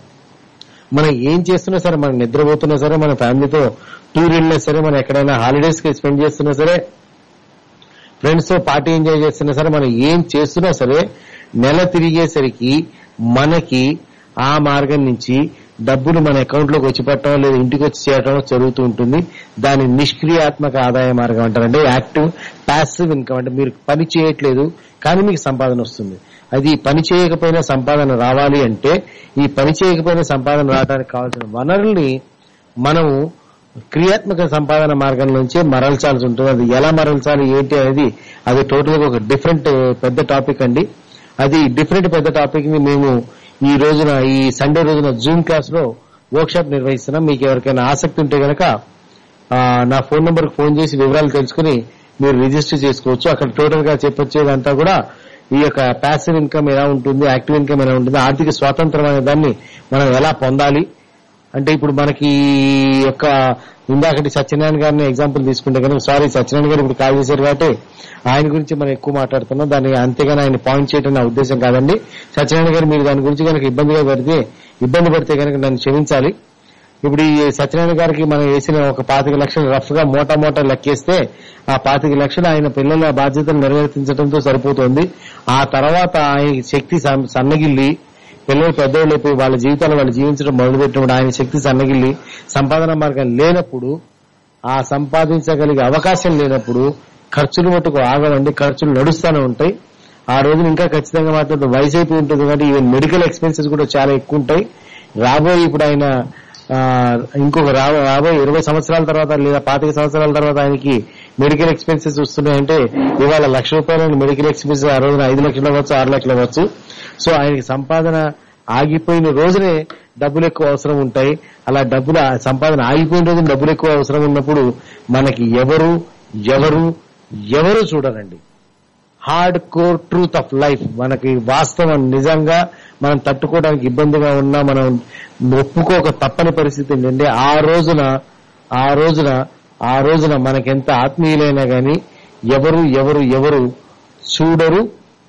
మనం ఏం చేస్తున్నా సరే మనం నిద్రపోతున్నా సరే మన ఫ్యామిలీతో టూర్ వెళ్ళినా సరే మనం ఎక్కడైనా హాలిడేస్ కి స్పెండ్ చేస్తున్నా సరే ఫ్రెండ్స్ తో పార్టీ ఎంజాయ్ చేస్తున్నా సరే మనం ఏం చేస్తున్నా సరే నెల తిరిగేసరికి మనకి ఆ మార్గం నుంచి డబ్బులు మన అకౌంట్ లోకి వచ్చి పెట్టడం లేదా ఇంటికి వచ్చి చేయడం జరుగుతూ ఉంటుంది దాని నిష్క్రియాత్మక ఆదాయ మార్గం అంటారు అంటే యాక్టివ్ ప్యాసివ్ ఇన్కమ్ అంటే మీరు పని చేయట్లేదు కానీ మీకు సంపాదన వస్తుంది అది పని చేయకపోయినా సంపాదన రావాలి అంటే ఈ పని చేయకపోయినా సంపాదన రావడానికి కావాల్సిన వనరుల్ని మనము క్రియాత్మక సంపాదన మార్గం నుంచే మరల్చాల్సి ఉంటుంది అది ఎలా మరల్చాలి ఏంటి అనేది అది టోటల్ గా ఒక డిఫరెంట్ పెద్ద టాపిక్ అండి అది డిఫరెంట్ పెద్ద టాపిక్ ని మేము ఈ రోజున ఈ సండే రోజున జూమ్ క్లాస్ లో వర్క్ షాప్ నిర్వహిస్తున్నాం మీకు ఎవరికైనా ఆసక్తి ఉంటే గనక ఆ, నా ఫోన్ నంబర్ కి ఫోన్ చేసి వివరాలు తెలుసుకుని మీరు రిజిస్టర్ చేసుకోవచ్చు అక్కడ టోటల్ గా చెప్పొచ్చేదంతా కూడా ఈ యొక్క ప్యాసివ్ ఇన్కమ్ ఎలా ఉంటుంది యాక్టివ్ ఇన్కమ్ ఎలా ఉంటుంది ఆర్థిక స్వాతంత్రం అనే దాన్ని మనం ఎలా పొందాలి అంటే ఇప్పుడు మనకి ఈ యొక్క ఇందాకటి సత్యనారాయణ గారిని ఎగ్జాంపుల్ తీసుకుంటే కనుక సారీ సత్యనారాయణ గారు ఇప్పుడు కాల్ చేశారు కాబట్టి ఆయన గురించి మనం ఎక్కువ మాట్లాడుతున్నాం దాన్ని అంతేగాని ఆయన పాయింట్ చేయడం నా ఉద్దేశం కాదండి సత్యనారాయణ గారు మీరు దాని గురించి కనుక ఇబ్బందిగా పడితే ఇబ్బంది పడితే కనుక నన్ను క్షమించాలి ఇప్పుడు ఈ సత్యనారాయణ గారికి మనం వేసిన ఒక పాతిక లక్షలు రఫ్ గా మోటా మోటా లెక్కేస్తే ఆ పాతిక లక్షలు ఆయన పిల్లల బాధ్యతలు నిర్వర్తించడంతో సరిపోతుంది ఆ తర్వాత ఆయన శక్తి సన్- సన్నగిల్లి పిల్లలు పెద్దవాళ్ళు అయిపోయి వాళ్ళ జీవితాలు వాళ్ళు జీవించడం మొదలుపెట్టినప్పుడు ఆయన శక్తి సన్నగిల్లి సంపాదన మార్గం లేనప్పుడు ఆ సంపాదించగలిగే అవకాశం లేనప్పుడు ఖర్చులు మటుకు ఆగవండి ఖర్చులు నడుస్తూనే ఉంటాయి ఆ రోజున ఇంకా ఖచ్చితంగా మాట్లాడితే వయసు అయిపోయి ఉంటుంది కాబట్టి ఈవెన్ మెడికల్ ఎక్స్పెన్సెస్ కూడా చాలా ఎక్కువ ఉంటాయి రాబోయే ఇప్పుడు ఆయన ఆ, ఇంకొక రా- రాబోయే ఇరవై సంవత్సరాల తర్వాత లేదా పాతిక సంవత్సరాల తర్వాత ఆయనకి మెడికల్ ఎక్స్పెన్సెస్ వస్తున్నాయంటే ఇవాళ లక్ష రూపాయల మెడికల్ ఎక్స్పెన్సెస్ ఆ రోజున ఐదు లక్షలు అవ్వచ్చు ఆరు లక్షలు అవ్వచ్చు సో ఆయనకి సంపాదన ఆగిపోయిన రోజునే డబ్బులు ఎక్కువ అవసరం ఉంటాయి అలా డబ్బులు ఆ సంపాదన ఆగిపోయిన రోజున డబ్బులు ఎక్కువ అవసరం ఉన్నప్పుడు మనకి ఎవరు ఎవరు ఎవరు చూడరండి hard core truth of life మనకి వాస్తవం నిజంగా మనం తట్టుకోవడానికి ఇబ్బందిగా ఉన్నా మనం ఒప్పుకోక తప్పని పరిస్థితి ఏంటంటే ఆ రోజున ఆ రోజున ఆ రోజున మనకెంత ఆత్మీయులైనా గాని ఎవరు ఎవరు ఎవరు చూడరు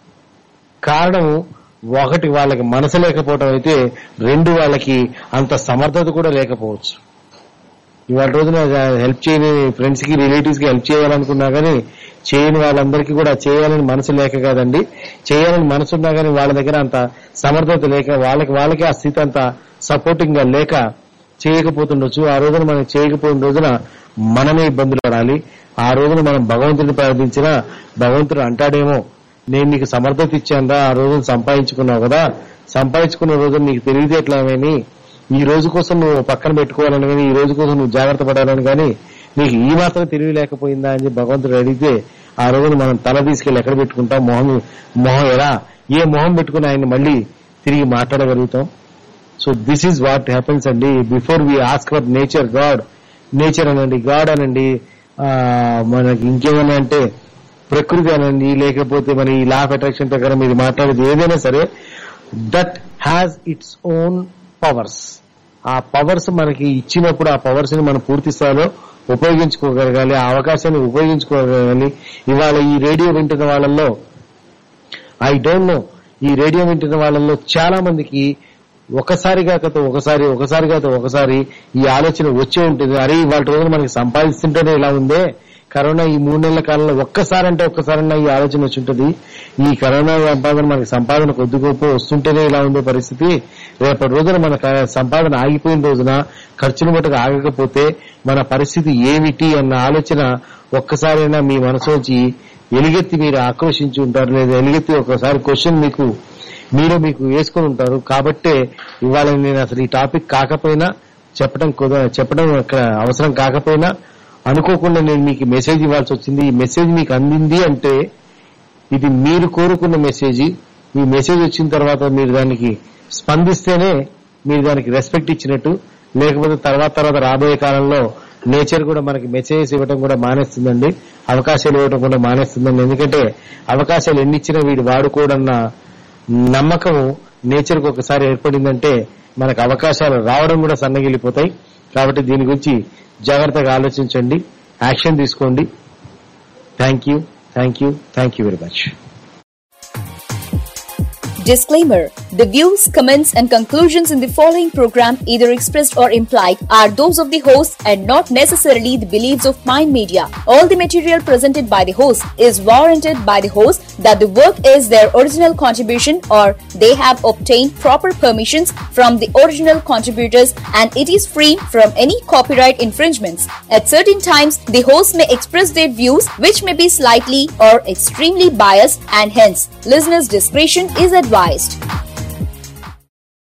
కారణము ఒకటి వాళ్ళకి మనసు లేకపోవడం అయితే రెండు వాళ్ళకి అంత సమర్థత కూడా లేకపోవచ్చు ఇవాళ రోజున హెల్ప్ చేయని ఫ్రెండ్స్ కి రిలేటివ్స్ కి హెల్ప్ చేయాలనుకున్నా గానీ చేయని వాళ్ళందరికీ కూడా చేయాలని మనసు లేక కాదండి చేయాలని మనసు ఉన్నా గానీ వాళ్ళ దగ్గర అంత సమర్థత లేక వాళ్ళకి వాళ్ళకి ఆ స్థితి అంత సపోర్టింగ్ గా లేక చేయకపోతుండొచ్చు ఆ రోజున మనం చేయకపోయిన రోజున మనమే ఇబ్బందులు పడాలి ఆ రోజున మనం భగవంతుడిని ప్రార్థించినా భగవంతుడు అంటాడేమో నేను నీకు సమర్థత ఇచ్చానురా ఆ రోజున సంపాదించుకున్నావు కదా సంపాదించుకున్న రోజున నీకు తెలివితేటలేమేమి ఈ రోజు కోసం నువ్వు పక్కన పెట్టుకోవాలని కానీ ఈ రోజు కోసం నువ్వు జాగ్రత్త పడాలని కానీ నీకు ఈ మాత్రం తెలివి లేకపోయిందా అని చెప్పి భగవంతుడు అడిగితే ఆ రోజున మనం తల తీసుకెళ్లి ఎక్కడ పెట్టుకుంటాం మొహం మొహం ఎలా ఏ మొహం పెట్టుకుని ఆయన మళ్ళీ తిరిగి మాట్లాడగలుగుతాం so this is what happens అండి before we ask for nature God nature అనండి గాడ్ అనండి ఆ, మనకి ఇంకేమన్నా అంటే ప్రకృతి అనండి లేకపోతే మన ఈ లా ఆఫ్ అట్రాక్షన్ ప్రకారం ఇది మాట్లాడేది ఏదైనా సరే that has its own powers ఆ పవర్స్ మనకి ఇచ్చినప్పుడు ఆ పవర్స్ ని మనం పూర్తి స్థాయిలో ఉపయోగించుకోగలగాలి ఆ అవకాశాన్ని ఉపయోగించుకోగలగాలి ఇవాళ ఈ రేడియో వింటున్న వాళ్ళల్లో ఐ డోంట్ నో ఈ రేడియో వింటున్న వాళ్ళల్లో చాలా మందికి ఒకసారి కాకతో ఒకసారి ఒకసారి కాక ఒకసారి ఈ ఆలోచన వచ్చే ఉంటుంది అరే ఇవాళ రోజున మనకి సంపాదిస్తుంటేనే ఇలా ఉందే కరోనా ఈ మూడు నెలల కాలంలో ఒక్కసారి అంటే ఒక్కసారన్నా ఈ ఆలోచన వచ్చి ఉంటుంది ఈ కరోనా సంపాదన మనకి సంపాదన కొద్ది గొప్ప వస్తుంటేనే ఇలా ఉండే పరిస్థితి రేపటి రోజున మన క- సంపాదన ఆగిపోయిన రోజున ఖర్చులు మటుకు ఆగకపోతే మన పరిస్థితి ఏమిటి అన్న ఆలోచన ఒక్కసారైనా మీ మనసులోంచి ఎలుగెత్తి మీరు ఆక్రోషించి ఉంటారు లేదా ఎలుగెత్తి ఒకసారి క్వశ్చన్ మీకు మీరు మీకు వేసుకొని ఉంటారు కాబట్టే ఇవాళ నేను అసలు ఈ టాపిక్ కాకపోయినా చెప్పడం కుద చెప్పడం అక్కడ అవసరం కాకపోయినా అనుకోకుండా నేను మీకు మెసేజ్ ఇవ్వాల్సి వచ్చింది ఈ మెసేజ్ మీకు అందింది అంటే ఇది మీరు కోరుకున్న మెసేజ్ మీ మెసేజ్ వచ్చిన తర్వాత మీరు దానికి స్పందిస్తేనే మీరు దానికి రెస్పెక్ట్ ఇచ్చినట్టు లేకపోతే తర్వాత తర్వాత రాబోయే కాలంలో నేచర్ కూడా మనకి మెసేజెస్ ఇవ్వడం కూడా మానేస్తుందండి అవకాశాలు ఇవ్వడం కూడా మానేస్తుందండి ఎందుకంటే అవకాశాలు ఎన్ని ఇచ్చినా వీడు వాడుకోడన్న నమ్మకం నేచర్ కు ఒకసారి ఏర్పడిందంటే మనకు అవకాశాలు రావడం కూడా సన్నగిలిపోతాయి కాబట్టి దీని గురించి జాగ్రత్తగా ఆలోచించండి యాక్షన్ తీసుకోండి thank you thank you thank you very much Disclaimer The views, comments, and conclusions in the following program, either expressed or implied, are those of the host and not necessarily the beliefs of Mind Media. All the material presented by the host is warranted by the host that the work is their original contribution or they have obtained proper permissions from the original contributors and it is free from any copyright infringements. At certain times, the host may express their views which may be slightly or extremely biased and hence listeners' discretion is advised.